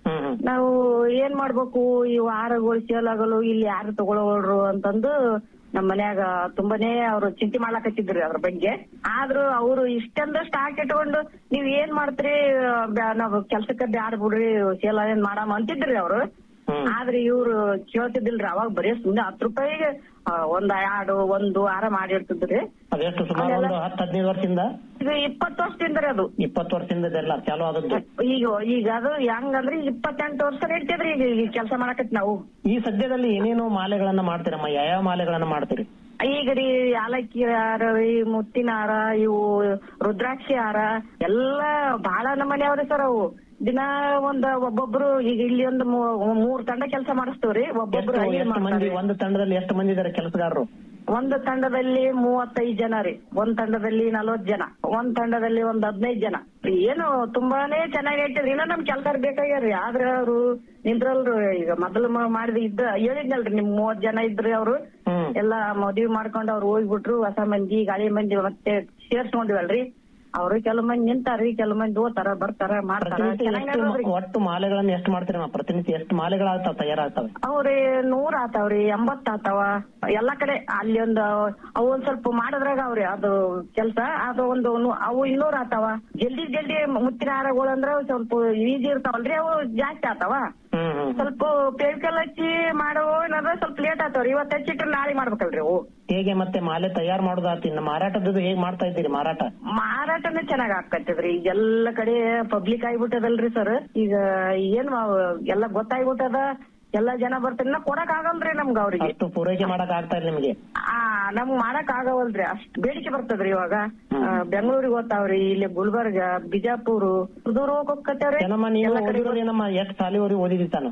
ನಾವು ಏನ್ ಮಾಡ್ಬೇಕು ಈ ವಾರಗಳು ಸೇಲ್ ಆಗಲು ಇಲ್ಲಿ ಯಾರು ತಗೊಳ್ಳೋರು ಅಂತಂದು ನಮ್ ಮನ್ಯಾಗ ತುಂಬಾನೇ ಅವ್ರು ಚಿಂತೆ ಮಾಡ್ಲಾಕತ್ತಿದ್ರಿ ಅದ್ರ ಬಗ್ಗೆ ಆದ್ರೂ ಅವ್ರು ಇಷ್ಟಂದ ಸ್ಟಾಕ್ ಇಟ್ಕೊಂಡು ನೀವ್ ಏನ್ ಮಾಡ್ತೀರಿ ಬ್ಯಾ- ನಾವ್ ಕೆಲ್ಸಕ್ಕ ಬ್ಯಾಡ ಬಿಡ್ರಿ ಸೇಲ್ ಏನ್ ಮಾಡಾಮ ಅಂತಿದ್ರಿ ಅವ್ರು ಆದ್ರೆ ಇವ್ರು ಕೇಳ್ತಿದ್ದಿಲ್ರಿ ಅವಾಗ ಬರೀ ಸುಮ್ನೆ ಹತ್ತು ರೂಪಾಯಿಗೆ ಆ, ಒಂದ್ ಎರಡು ಒಂದು ವಾರ ಮಾಡಿರ್ತಿದ್ರಿ ಅದೆಷ್ಟು ಸುಮಾರು ಒಂದು ಹತ್ತು ಹದಿನೈದು ವರ್ಷದಿಂದ ಇದು ಇಪ್ಪತ್ತು ವರ್ಷದಿಂದ ರೀ ಅದು ಇಪ್ಪತ್ತು ವರ್ಷದಿಂದ ಇದೆಲ್ಲ ಚಾಲು ಆದದ್ದು ಈಗ ಈಗ ಅದು ಹೆಂಗಂದ್ರೆ ಇಪ್ಪತ್ತೆಂಟು ವರ್ಷ ನಡೀತಿದ್ರಿ ಈಗ ಈಗ ಕೆಲಸ ಮಾಡಕತ್ ನಾವು ಈ ಸದ್ಯದಲ್ಲಿ ಏನೇನು ಮಾಲೆಗಳನ್ನ ಮಾಡ್ತೀರಮ್ಮ ಯಾವ ಮಾಲೆಗಳನ್ನ ಮಾಡ್ತೀರಿ ಈಗ ರೀ ಯಾಲಕ್ಕಿ ಹಾರ ಈ ಮುತ್ತಿನ ಹಾರ ಇವು ರುದ್ರಾಕ್ಷಿ ಹಾರ ಎಲ್ಲಾ ಬಹಳ ನಮೂನೆ ಅವ್ರಿ ಸರ್ ಅವು ದಿನ ಒಂದ್ ಒಬ್ಬೊಬ್ರು ಈಗ ಇಲ್ಲಿ ಒಂದು ಮೂ- ಮೂರ್ ತಂಡ ಕೆಲಸ ಮಾಡಿಸ್ತೇವ್ರಿ ಒಬ್ಬೊಬ್ರು ಎಷ್ಟು ಐದು ಎಷ್ಟು ಮಂದಿ ಮಾಡ್ತಾರೆ. ಒಂದು ತಂಡದಲ್ಲಿ ಎಷ್ಟು ಮಂದಿ ಇದಾರೆ ಕೆಲಸಗಾರರು ಒಂದು ತಂಡದಲ್ಲಿ ಮೂವತ್ತೈದು ಜನ ರೀ ಒಂದ್ ತಂಡದಲ್ಲಿ ನಲವತ್ ಜನ ಒಂದ್ ತಂಡದಲ್ಲಿ ಒಂದ್ ಹದಿನೈದು ಜನ ಏನು ತುಂಬಾನೇ ಚೆನ್ನಾಗಿ ಐತಿದ್ರಿ ಇನ್ನ ನಮ್ ಕೆಲ್ಸ ಬೇಕಾಗ್ಯಾರ್ರಿ ಆದ್ರೆ ಅವ್ರು ನಿಂದ್ರಲ್ರು ಈಗ ಮೊದಲು ಮ- ಮಾಡಿದ ಇದ್ದ ಹೇಳಿದ್ನಲ್ರಿ ನಿಮ್ ಮೂವತ್ ಜನ ಇದ್ರಿ ಅವ್ರು ಎಲ್ಲಾ ಮದ್ವಿ ಮಾಡ್ಕೊಂಡು ಅವ್ರು ಹೋಗ್ಬಿಟ್ರು ಹೊಸ ಮಂದಿ ಗಾಳಿ ಮಂದಿ ಮತ್ತೆ ಸೇರ್ಸ್ಕೊಂಡಿವಲ್ರಿ ಅವ್ರು ಕೆಲವು ಮಂದಿ ನಿಂತಾರ್ರಿ ಕೆಲವು ಮಂದಿ ಹೋತಾರ ಬರ್ತಾರ ಮಾಡ್ತಾರ ಪ್ರತಿನಿತ್ಯ ಚೆನ್ನಾಗ್ ಎಷ್ಟು ನಡ್ದದ್ರಿ. ಒಟ್ಟು ಮಾಲೆಗಳನ್ನ ಎಷ್ಟು ಮಾಡ್ತೀರಮ್ಮ ಪ್ರತಿನಿತ್ಯ ಎಷ್ಟು ಮಾಲೆಗಳಾಗ್ತಾವ ತಯಾರಾಗ್ತವೆ ಅವ್ರಿ ನೂರ್ ಆತಾವ್ರಿ ಎಂಬತ್ ಆತಾವ ಎಲ್ಲಾ ಕಡೆ ಅಲ್ಲಿ ಒಂದು ಅವು ಒಂದ್ ಸ್ವಲ್ಪ ಮಾಡಿದ್ರಾಗ ಅವ್ರಿ ಅದು ಕೆಲ್ಸ ಅದು ಒಂದು ನು- ಅವು ಇನ್ನೂರ್ ಆತಾವ ಜಲ್ದಿ ಜಲ್ದಿ ಮುತ್ತಿನ ಹಾರಗಳು ಅಂದ್ರೆ ಸ್ವಲ್ಪ ಈಜಿ ಇರ್ತಾವಲ್ರಿ ಅವು ಜಾಸ್ತಿ ಆತಾವ ಸ್ವಲ್ಪ ಪೇವಿಕಲ್ ಹಚ್ಚಿ ಮಾಡೋ ಏನಾದ್ರ ಸ್ವಲ್ಪ ಲೇಟ್ ಆತಾವ್ರಿ ಇವತ್ತು ಹಚ್ಚಿಟ್ರೆ ನಾಳೆ ಮಾಡ್ಬೇಕಲ್ರಿ ಅವು ಹೇಗೆ ಮತ್ತೆ ಮಾಲೆ ತಯಾರು ಮಾಡೋದಾತಿ ಇನ್ನು ಮಾರಾಟದ್ದು ಹೇಗ್ ಮಾಡ್ತಾ ಇದ್ದೀರಿ ಮಾರಾಟ ಮಾರಾಟನೇ ಚೆನ್ನಾಗ್ ಆಗ್ತೈತಿದ್ರಿ ಈಗ ಎಲ್ಲ ಕಡೆ ಪಬ್ಲಿಕ್ ಆಗ್ಬಿಟ್ಟದಲ್ರಿ ಸರ್ ಈಗ ಏನ್ ಮಾವ್- ಎಲ್ಲ ಗೊತ್ತಾಗ್ಬಿಟ್ಟದ ಎಲ್ಲಾ ಜನ ಬರ್ತಾರೆ ಇನ್ನ ಕೊಡಕ್ ಆಗಲ್ರಿ ನಮ್ಗ ಅವ್ರಿಗೆ ಅಷ್ಟು ಪೂರೈಕೆ ಮಾಡಕ್ ಆಗ್ತಾ ಇಲ್ಲ ನಿಮ್ಗೆ ಆ ನಮ್ಗ್ ಮಾಡಕ್ ಆಗವಲ್ರಿ ಅಷ್ಟ್ ಬೇಡಿಕೆ ಬರ್ತದ್ರಿ ಇವಾಗ ಬೆಂಗಳೂರಿಗೆ ಹೋಗ್ತಾವ್ರಿ ಇಲ್ಲಿ ಗುಲ್ಬರ್ಗ ಬಿಜಾಪುರ್ ದೂರ ಹೋಗತ್ತೇವ್ರಿ ಏನಮ್ಮ ನೀವು ಓದಿರೋದು ಏನಮ್ಮ ಎಷ್ಟು ಸಾಲಿವರೆಗೆ ಓದಿದಿ ತಾನು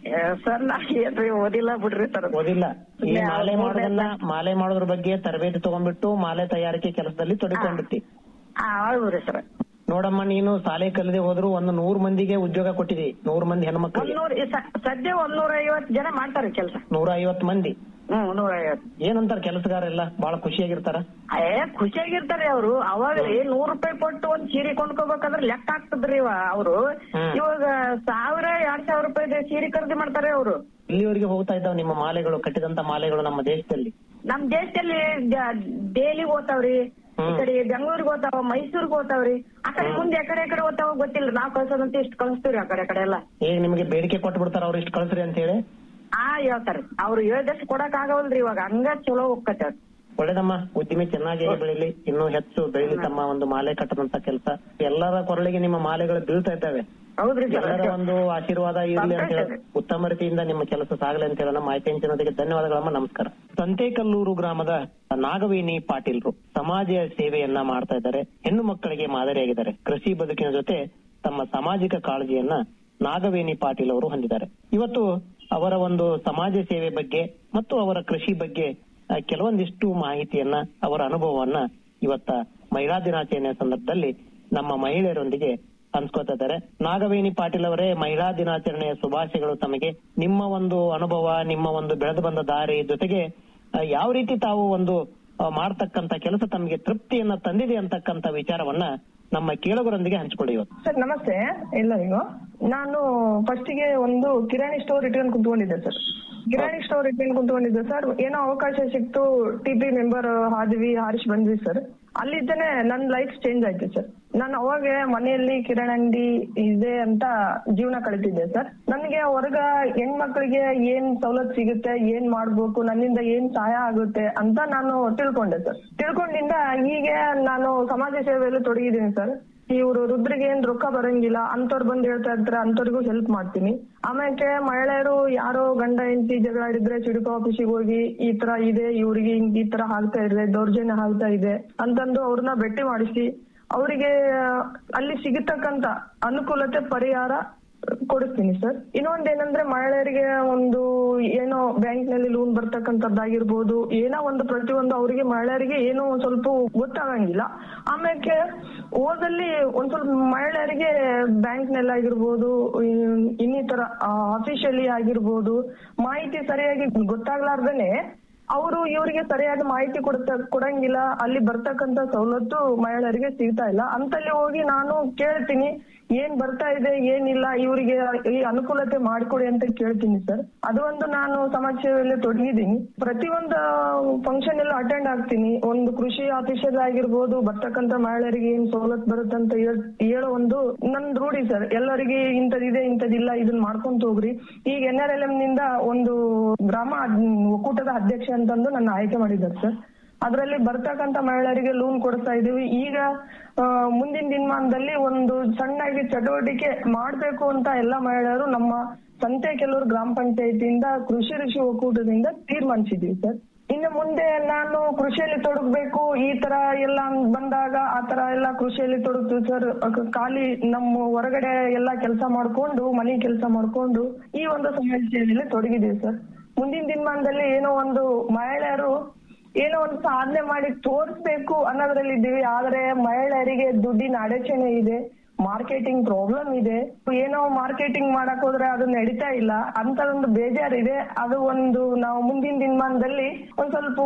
ಸರ್ ನಾ ಏನ್ರಿ ಓದಿಲ್ಲ ಬಿಡ್ರಿ ಸರ್ ಓದಿಲ್ಲ ಈ ಇಲ್ಲ, ಮಾಲೆ ಮೂರನೇ ಮಾಡೋದನ್ನ ಮಾಲೆ ಮಾಡೋದ್ರ ಬಗ್ಗೆ ತರಬೇತಿ ತಗೊಂಡ್ಬಿಟ್ಟು ಮಾಲೆ ತಯಾರಿಕೆ ಕೆಲಸದಲ್ಲಿ ತೊಡಗಿಕೊಂಡ್ಬಿಟ್ಟಿ ಆ ಹೌದ್ರಿ ಸರ್ ನೋಡಮ್ಮ ನೀನು ಶಾಲೆ ಕಲಿದೆ ಹೋದ್ರು ಒಂದು ನೂರ್ ಮಂದಿಗೆ ಉದ್ಯೋಗ ಕೊಟ್ಟಿದಿ ನೂರ್ ಮಂದಿ ಹೆಣ್ಮಕ್ಳಿಗೆ ಒಂದ್ನೂರ್ ಈ ಸ- ಸದ್ಯ ಒಂದ್ನೂರ ಐವತ್ ಜನ ಮಾಡ್ತಾರೆ ಕೆಲ್ಸ ನೂರ ಐವತ್ ಮಂದಿ ಹ್ಮ್ ನೂರ ಐವತ್ ಏನಂತಾರ ಕೆಲಸಗಾರೆಲ್ಲ ಬಹಳ ಖುಷಿಯಾಗಿರ್ತಾರ ಏ ಖುಷಿಯಾಗಿರ್ತಾರೆ ಅವ್ರು ಅವಾಗ್ರಿ ನೂರ್ ರೂಪಾಯಿ ಕೊಟ್ಟು ಒಂದ್ ಸೀರೆ ಕೊಂಡ್ಕೋಬೇಕಾದ್ರೆ ಲೆಕ್ಕ ಆಗ್ತದ್ರಿ ಇವ ಅವ್ರು ಇವಾಗ ಸಾವಿರ ಎರಡ್ ಸಾವಿರ ರೂಪಾಯಿ ಸೀರೆ ಖರೀದಿ ಮಾಡ್ತಾರೆ ಅವ್ರು ಇಲ್ಲಿವರೆಗೆ ಹೋಗ್ತಾ ಇದ್ದಾವ ನಿಮ್ಮ ಮಾಲೆಗಳು ಕಟ್ಟಿದಂತ ಮಾಲೆಗಳು ನಮ್ಮ ದೇಶದಲ್ಲಿ ನಮ್ ದೇಶದಲ್ಲಿ ಡೈಲಿ ಓದ್ತಾವ್ರಿ ಈ ಕಡೆ ಬೆಂಗಳೂರಿಗೆ ಓದ್ತಾವ ಮೈಸೂರಿಗೆ ಓದ್ತಾವ್ರಿ ಆ ಕಡೆ ಮುಂದೆ ಎಕಡೆ ಎಕಡೆ ಓದ್ತಾವ ಗೊತ್ತಿಲ್ಲ ನಾವ್ ಕಳ್ಸೋದಂತ ಇಷ್ಟು ಕಳಿಸ್ತೀವ್ರಿ ಆ ಕಡೆ ಆ ಕಡೆ ಎಲ್ಲ ಈಗ ನಿಮಗೆ ಬೇಡಿಕೆ ಕೊಟ್ಟು ಬಿಡ್ತಾರ ಅವ್ರು ಇಷ್ಟು ಕಳ್ಸ್ರಿ ಅಂತ ಹೇಳಿ ಆ ಹೇಳ್ತಾರ ಅವ್ರು ಹೇಳ್ದಷ್ಟು ಕೊಡಕ್ ಆಗವಲ್ರಿ ಇವಾಗ ಹಂಗ ಚಲೋ ಹೋಗ್ತೈತೆ ಒಳ್ಳೇದಮ್ಮ ಉದ್ದಿಮೆ ಚೆನ್ನಾಗಿ ಬೆಳಿಲಿ ಇನ್ನೂ ಹೆಚ್ಚು ಬೆಳಿಲಿ ತಮ್ಮ ಒಂದು ಮಾಲೆ ಕಟ್ಟದಂತ ಕೆಲಸ ಎಲ್ಲರ ಕೊರಳಿಗೆ ನಿಮ್ಮ ಮಾಲೆಗಳು ಬೀಳ್ತಾ ಇದ್ದಾವೆ ಹೌದ್ರಿ ಎಲ್ಲರ ಒಂದು ಆಶೀರ್ವಾದ ಇರ್ಲಿ ಅಂತ ಹೇಳಿ ಉತ್ತಮ ರೀತಿಯಿಂದ ನಿಮ್ಮ ಕೆಲಸ ಸಾಗಲಿ ಅಂತ ಹೇಳೋಣ ಮಾಹಿತಿ ಹಂಚಿನದಕ್ಕೆ ಧನ್ಯವಾದಗಳಮ್ಮ ನಮಸ್ಕಾರ ಸಂತೇಕಲ್ಲೂರು ಗ್ರಾಮದ ನಾಗವೇಣಿ ಪಾಟೀಲ್ರು ಸಮಾಜ ಸೇವೆಯನ್ನ ಮಾಡ್ತಾ ಇದ್ದಾರೆ ಹೆಣ್ಣು ಮಕ್ಕಳಿಗೆ ಮಾದರಿಯಾಗಿದ್ದಾರೆ ಕೃಷಿ ಬದುಕಿನ ಜೊತೆ ತಮ್ಮ ಸಾಮಾಜಿಕ ಕಾಳಜಿಯನ್ನ ನಾಗವೇಣಿ ಪಾಟೀಲ್ ಅವರು ಹೊಂದಿದ್ದಾರೆ ಇವತ್ತು ಅವರ ಒಂದು ಸಮಾಜ ಸೇವೆ ಬಗ್ಗೆ ಮತ್ತು ಅವರ ಕೃಷಿ ಬಗ್ಗೆ ಆ, ಕೆಲವೊಂದಿಷ್ಟು ಮಾಹಿತಿಯನ್ನ ಅವರ ಅನುಭವವನ್ನ ಇವತ್ತ ಮಹಿಳಾ ದಿನಾಚರಣೆಯ ಸಂದರ್ಭದಲ್ಲಿ ನಮ್ಮ ಮಹಿಳೆಯರೊಂದಿಗೆ ಹಂಚ್ಕೋತಾ ಇದ್ದಾರೆ ನಾಗವೇಣಿ ಪಾಟೀಲ್ ಅವರೇ ಮಹಿಳಾ ದಿನಾಚರಣೆಯ ಶುಭಾಶಯಗಳು ತಮಗೆ ನಿಮ್ಮ ಒಂದು ಅನುಭವ ನಿಮ್ಮ ಒಂದು ಬೆಳೆದು ಬಂದ ದಾರಿ ಜೊತೆಗೆ ಆ, ಯಾವ ರೀತಿ ತಾವು ಒಂದು ಆ, ಮಾಡ್ತಕ್ಕಂತ ಕೆಲಸ ತಮಗೆ ತೃಪ್ತಿಯನ್ನ ತಂದಿದೆ ಅಂತಕ್ಕಂತ ವಿಚಾರವನ್ನ ನಮ್ಮ ಕೇಳುಗರೊಂದಿಗೆ ಹಂಚಿಕೊಳ್ಳಿ ಇವತ್ತು ಸರ್ ನಮಸ್ತೆ ಎಲ್ಲರಿಗೂ ನಾನು ಫಸ್ಟ್ ಗೆ ಒಂದು ಕಿರಾಣಿ ಸ್ಟೋರ್ ಇಟ್ಕೊಂಡು ಕುಂತ್ಕೊಂಡಿದ್ದೆ ಸರ್ ಕಿರಾಣಿ ಸ್ಟೋರ್ ಇಟ್ಕೊಂಡು ಕುಂತ್ಕೊಂಡಿದ್ದೆ ಸರ್ ಏನೋ ಅವಕಾಶ ಸಿಕ್ತು ಟಿ ಪಿ ಮೆಂಬರ್ ಆದ್ವಿ ಹಾರಿಶ್ ಬಂದ್ವಿ ಸರ್ ಅಲ್ಲಿದ್ದೇನೆ ನನ್ನ ಲೈಫ್ ಚೇಂಜ್ ಆಯ್ತು ಸರ್ ನಾನು ಅವಾಗ ಮನೆಯಲ್ಲಿ ಕಿರಾಣಿ ಅಂಗಡಿ ಇದೆ ಅಂತ ಜೀವನ ಕಳಿತಿದ್ದೆ ಸರ್ ನನಗೆ ಹೊರಗ ಹೆಣ್ಮಕ್ಳಿಗೆ ಏನ್ ಸವಲತ್ತು ಸಿಗುತ್ತೆ ಏನ್ ಮಾಡ್ಬೇಕು ನನ್ನಿಂದ ಏನ್ ಸಹಾಯ ಆಗುತ್ತೆ ಅಂತ ನಾನು ತಿಳ್ಕೊಂಡೆ ಸರ್ ತಿಳ್ಕೊಂಡಿಂದ ಹೀಗೆ ನಾನು ಸಮಾಜ ಸೇವೆಯಲ್ಲಿ ತೊಡಗಿದ್ದೀನಿ ಸರ್ ಇವ್ರು ರುದ್ರಿಗೆ ಏನ್ ರೊಕ್ಕ ಬರಂಗಿಲ್ಲ ಅಂತವ್ರು ಬಂದ್ ಹೇಳ್ತಾ ಇರ್ತಾರೆ ಅಂತವ್ರಿಗೂ ಹೆಲ್ಪ್ ಮಾಡ್ತೀನಿ ಆಮೇಲೆ ಮಹಿಳೆಯರು ಯಾರೋ ಗಂಡ ಹೆಂಡತಿ ಜಗಳ ಆಡಿದ್ರೆ ಸಿಡಿಕೋ ಆಫೀಸಿಗೆ ಹೋಗಿ ಈ ತರ ಇದೆ ಇವ್ರಿಗೆ ಹಿಂಗ್ ಈ ತರ ಆಗ್ತಾ ಇದೆ ದೌರ್ಜನ್ಯ ಆಗ್ತಾ ಇದೆ ಅಂತಂದು ಅವ್ರನ್ನ ಭೇಟಿ ಮಾಡಿಸಿ ಅವರಿಗೆ ಅಲ್ಲಿ ಸಿಗತಕ್ಕಂತ ಅನುಕೂಲತೆ ಪರಿಹಾರ ಕೊಡಿಸ್ತೀನಿ ಸರ್ ಇನ್ನೊಂದ್ ಏನಂದ್ರೆ ಮಹಿಳೆಯರಿಗೆ ಒಂದು ಏನೋ ಬ್ಯಾಂಕ್ ನಲ್ಲಿ ಲೋನ್ ಬರ್ತಕ್ಕಂಥದ್ದಾಗಿರ್ಬೋದು ಏನೋ ಒಂದು ಪ್ರತಿಯೊಂದು ಅವರಿಗೆ ಮಹಿಳೆಯರಿಗೆ ಏನೋ ಒಂದ್ ಸ್ವಲ್ಪ ಗೊತ್ತಾಗಂಗಿಲ್ಲ ಆಮೇಲೆ ಓದಲ್ಲಿ ಒಂದ್ ಸ್ವಲ್ಪ ಮಹಿಳೆಯರಿಗೆ ಬ್ಯಾಂಕ್ ನಲ್ಲಾಗಿರ್ಬೋದು ಇನ್ನಿತರ ಅಫಿಷಿಯಲಿ ಆಗಿರ್ಬೋದು ಮಾಹಿತಿ ಸರಿಯಾಗಿ ಗೊತ್ತಾಗ್ಲಾರ್ದೇನೆ ಅವರು ಇವರಿಗೆ ಸರಿಯಾದ ಮಾಹಿತಿ ಕೊಡ್ತ ಕೊಡಂಗಿಲ್ಲ ಅಲ್ಲಿ ಬರ್ತಕ್ಕಂತ ಸವಲತ್ತು ಮಹಿಳೆಯರಿಗೆ ಸಿಗ್ತಾ ಇಲ್ಲ ಅಂತಲ್ಲಿ ಹೋಗಿ ನಾನು ಕೇಳ್ತೀನಿ ಏನ್ ಬರ್ತಾ ಇದೆ ಏನಿಲ್ಲ ಇವರಿಗೆ ಈ ಅನುಕೂಲತೆ ಮಾಡ್ಕೊಡಿ ಅಂತ ಕೇಳ್ತೀನಿ ಸರ್ ಅದು ಒಂದು ನಾನು ಸಮಾಜ ಸೇವೆಯಲ್ಲಿ ತೊಡಗಿದ್ದೀನಿ ಪ್ರತಿಯೊಂದು ಫಂಕ್ಷನ್ ಎಲ್ಲ ಅಟೆಂಡ್ ಆಗ್ತೀನಿ ಒಂದು ಕೃಷಿ ಆಫೀಸಲ್ಲಿ ಆಗಿರ್ಬೋದು ಬರ್ತಕ್ಕಂತ ಮಹಿಳೆಯರಿಗೆ ಏನ್ ಸವಲತ್ತು ಬರುತ್ತೆ ಅಂತ ಹೇಳ್- ಹೇಳೋ ಒಂದು ನನ್ ರೂಢಿ ಸರ್ ಎಲ್ಲರಿಗೆ ಇಂಥದಿದೆ ಇಂಥದಿಲ್ಲ ಇದನ್ನ ಮಾಡ್ಕೊಂತ ಹೋಗ್ರಿ ಈಗ ಎನ್ ಆರ್ ಎಲ್ ಎಂ ನಿಂದ ಒಂದು ಗ್ರಾಮ ಅದ್- ಒಕ್ಕೂಟದ ಅಧ್ಯಕ್ಷ ಅಂತಂದು ನನ್ನ ಆಯ್ಕೆ ಮಾಡಿದ್ದಾರೆ ಸರ್ ಅದರಲ್ಲಿ ಬರ್ತಕ್ಕಂತ ಮಹಿಳೆಯರಿಗೆ ಲೋನ್ ಕೊಡ್ತಾ ಇದೀವಿ ಈಗ ಆ, ಮುಂದಿನ ದಿನಮಾನದಲ್ಲಿ ಒಂದು ಸಣ್ಣಾಗಿ ಚಟುವಟಿಕೆ ಮಾಡ್ಬೇಕು ಅಂತ ಎಲ್ಲ ಮಹಿಳೆಯರು ನಮ್ಮ ಸಂತೆ ಕೆಲವರು ಗ್ರಾಮ ಪಂಚಾಯತಿಯಿಂದ ಕೃಷಿ ಋಷಿ ಒಕ್ಕೂಟದಿಂದ ತೀರ್ಮಾನಿಸಿದೀವಿ ಸರ್ ಇನ್ನು ಮುಂದೆ ನಾನು ಕೃಷಿಯಲ್ಲಿ ತೊಡಗಬೇಕು ಈ ತರ ಎಲ್ಲ ಬಂದಾಗ ಆ ತರ ಎಲ್ಲ ಕೃಷಿಯಲ್ಲಿ ತೊಡಗ್ತೀವಿ ಸರ್ ಅಕ- ಖಾಲಿ ನಮ್ಮ ಹೊರಗಡೆ ಎಲ್ಲ ಕೆಲಸ ಮಾಡ್ಕೊಂಡು ಮನೆ ಕೆಲಸ ಮಾಡ್ಕೊಂಡು ಈ ಒಂದು ಸಮಾಜ ಸೇವೆಯಲ್ಲಿ ತೊಡಗಿದೀವಿ ಸರ್ ಮುಂದಿನ ದಿನಮಾನದಲ್ಲಿ ಏನೋ ಒಂದು ಮಹಿಳೆಯರು ಏನೋ ಒಂದು ಸಾಧನೆ ಮಾಡಿ ತೋರಿಸ್ಬೇಕು ಅನ್ನೋದ್ರಲ್ಲಿ ಇದ್ದೀವಿ ಆದ್ರೆ ಮಹಿಳೆಯರಿಗೆ ದುಡ್ಡಿನ ಅಡಚಣೆ ಇದೆ ಮಾರ್ಕೆಟಿಂಗ್ ಪ್ರಾಬ್ಲಮ್ ಇದೆ ಏನೋ ಮಾರ್ಕೆಟಿಂಗ್ ಮಾಡಕ್ ಹೋದ್ರೆ ಅದು ನಡೀತಾ ಇಲ್ಲ ಅಂತ ಒಂದು ಬೇಜಾರಿದೆ ಅದು ಒಂದು ನಾವು ಮುಂದಿನ ದಿನಮಾನದಲ್ಲಿ ಒಂದ್ ಸ್ವಲ್ಪ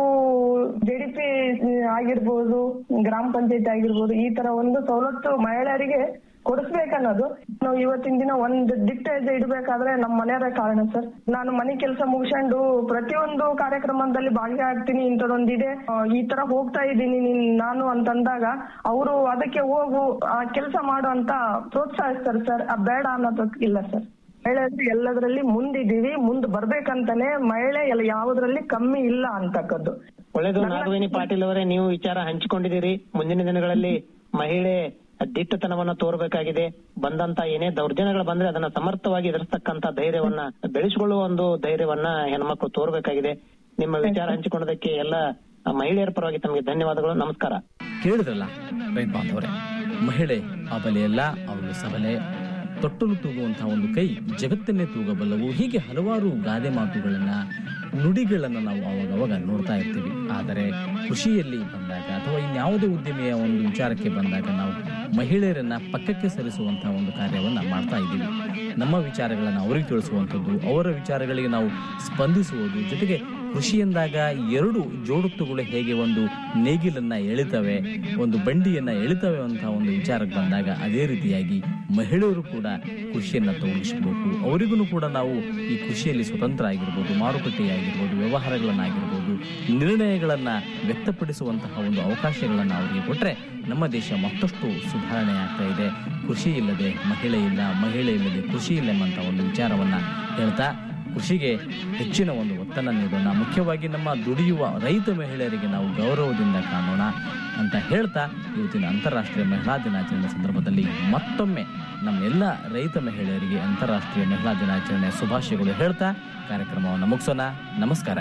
ಜೆಡಿಪಿ ಆಗಿರ್ಬೋದು ಗ್ರಾಮ ಪಂಚಾಯತ್ ಆಗಿರ್ಬೋದು ಈ ತರ ಒಂದು ಸವಲತ್ತು ಮಹಿಳೆಯರಿಗೆ ಕೊಡಿಸ್ಬೇಕನ್ನೋದು ನಾವು ಇವತ್ತಿನ ದಿನ ಒಂದ್ ದಿಟ್ಟ ಹೆಜ್ಜೆ ಇಡ್ಬೇಕಾದ್ರೆ ನಮ್ಮ ಮನೆಯವರೇ ಕಾರಣ ಸರ್ ನಾನು ಮನೆ ಕೆಲಸ ಮುಗಿಸ್ಕೊಂಡು ಪ್ರತಿಯೊಂದು ಕಾರ್ಯಕ್ರಮದಲ್ಲಿ ಭಾಗಿಯಾಗ್ತೀನಿ ಇಂಥದೊಂದಿದೆ ಆ, ಈ ತರ ಹೋಗ್ತಾ ಇದ್ದೀನಿ ನೀನ್ ನಾನು ಅಂತಂದಾಗ ಅವರು ಅದಕ್ಕೆ ಹೋಗು ಆ ಕೆಲಸ ಮಾಡು ಅಂತ ಪ್ರೋತ್ಸಾಹಿಸ್ತಾರೆ ಸರ್ ಆ ಬೇಡ ಅನ್ನೋದು ಇಲ್ಲ ಸರ್ ಮಹಿಳೆಯರು ಎಲ್ಲದರಲ್ಲಿ ಮುಂದಿದ್ದೀವಿ ಮುಂದ್ ಬರ್ಬೇಕಂತಾನೆ ಮಹಿಳೆ ಎಲ್ಲ ಯಾವುದ್ರಲ್ಲಿ ಕಮ್ಮಿ ಇಲ್ಲ ಅಂತಕ್ಕದ್ದು ಒಳ್ಳೇದು ನಾಗವೇಣಿ ಪಾಟೀಲ್ ಅವರೇ ನೀವು ವಿಚಾರ ಹಂಚಿಕೊಂಡಿದ್ದೀರಿ ಮುಂದಿನ ದಿನಗಳಲ್ಲಿ ಮಹಿಳೆ ದಿಟ್ಟತನವನ್ನ ತೋರ್ಬೇಕಾಗಿದೆ ಬಂದಂತ ಏನೇ ದೌರ್ಜನ್ಯಗಳು ಬಂದ್ರೆ ಅದನ್ನ ಸಮರ್ಥವಾಗಿ ಎದುರಿಸ್ತಕ್ಕಂತ ಧೈರ್ಯವನ್ನ ಬೆಳೆಸಿಕೊಳ್ಳುವ ಒಂದು ಧೈರ್ಯವನ್ನ ಹೆಣ್ಮಕ್ಳು ತೋರ್ಬೇಕಾಗಿದೆ ನಿಮ್ಮ ವಿಚಾರ ಹಂಚಿಕೊಂಡದಕ್ಕೆ ಎಲ್ಲ ಮಹಿಳೆಯರ ಪರವಾಗಿ ತಮಗೆ ಧನ್ಯವಾದಗಳು ನಮಸ್ಕಾರ ಕೇಳಿದ್ರಲ್ಲ ರೈತ ಬಾಂಧವರೇ ಮಹಿಳೆ ಅಬಲೆಯಲ್ಲ ಅವಳು ಸಬಲೆ ತೊಟ್ಟಲು ತೂಗುವಂತಹ ಒಂದು ಕೈ ಜಗತ್ತನ್ನೇ ತೂಗಬಲ್ಲವು ಹೀಗೆ ಹಲವಾರು ಗಾದೆ ಮಾತುಗಳನ್ನ ನುಡಿಗಳನ್ನ ನಾವು ಅವಾಗವಾಗ ನೋಡ್ತಾ ಇರ್ತೀವಿ ಆದರೆ ಕೃಷಿಯಲ್ಲಿ ಬಂದಾಗ ಅಥವಾ ಇನ್ಯಾವುದೇ ಉದ್ದಿಮೆಯ ಒಂದು ವಿಚಾರಕ್ಕೆ ಬಂದಾಗ ನಾವು ಮಹಿಳೆಯರನ್ನ ಪಕ್ಕಕ್ಕೆ ಸರಿಸುವಂತಹ ಒಂದು ಕಾರ್ಯವನ್ನ ಮಾಡ್ತಾ ಇದ್ದೀವಿ ನಮ್ಮ ವಿಚಾರಗಳನ್ನ ಅವರಿಗೆ ತಿಳಿಸುವಂಥದ್ದು ಅವರ ವಿಚಾರಗಳಿಗೆ ನಾವು ಸ್ಪಂದಿಸುವುದು ಜೊತೆಗೆ ಕೃಷಿ ಎಂದಾಗ ಎರಡು ಜೋಡುತ್ತುಗಳು ಹೇಗೆ ಒಂದು ನೇಗಿಲನ್ನ ಎಳಿತವೆ ಒಂದು ಬಂಡಿಯನ್ನ ಎಳಿತವೆ ಅಂತ ಒಂದು ವಿಚಾರಕ್ಕೆ ಬಂದಾಗ ಅದೇ ರೀತಿಯಾಗಿ ಮಹಿಳೆಯರು ಕೂಡ ಕೃಷಿಯನ್ನ ತೊಡಗಿಸಬೇಕು ಅವರಿಗೂ ಕೂಡ ನಾವು ಈ ಕೃಷಿಯಲ್ಲಿ ಸ್ವತಂತ್ರ ಆಗಿರ್ಬೋದು ಮಾರುಕಟ್ಟೆ ಆಗಿರ್ಬೋದು ವ್ಯವಹಾರಗಳನ್ನಾಗಿರ್ಬೋದು ನಿರ್ಣಯಗಳನ್ನ ವ್ಯಕ್ತಪಡಿಸುವಂತಹ ಒಂದು ಅವಕಾಶಗಳನ್ನ ಅವರಿಗೆ ಕೊಟ್ರೆ ನಮ್ಮ ದೇಶ ಮತ್ತಷ್ಟು ಸುಧಾರಣೆ ಆಗ್ತಾ ಇದೆ ಕೃಷಿ ಇಲ್ಲದೆ ಮಹಿಳೆ ಇಲ್ಲ ಮಹಿಳೆ ಇಲ್ಲದೆ ಕೃಷಿ ಇಲ್ಲ ಎಂಬಂತ ಒಂದು ವಿಚಾರವನ್ನ ಹೇಳ್ತಾ ಕೃಷಿಗೆ ಹೆಚ್ಚಿನ ಒಂದು ಒತ್ತನ್ನು ನೀಡೋಣ ಮುಖ್ಯವಾಗಿ ನಮ್ಮ ದುಡಿಯುವ ರೈತ ಮಹಿಳೆಯರಿಗೆ ನಾವು ಗೌರವದಿಂದ ಕಾಣೋಣ ಅಂತ ಹೇಳ್ತಾ ಇವತ್ತಿನ ಅಂತಾರಾಷ್ಟ್ರೀಯ ಮಹಿಳಾ ದಿನಾಚರಣೆ ಸಂದರ್ಭದಲ್ಲಿ ಮತ್ತೊಮ್ಮೆ ನಮ್ಮೆಲ್ಲ ರೈತ ಮಹಿಳೆಯರಿಗೆ ಅಂತಾರಾಷ್ಟ್ರೀಯ ಮಹಿಳಾ ದಿನಾಚರಣೆ ಶುಭಾಶಯಗಳು ಹೇಳ್ತಾ ಕಾರ್ಯಕ್ರಮವನ್ನು ಮುಗಿಸೋಣ ನಮಸ್ಕಾರ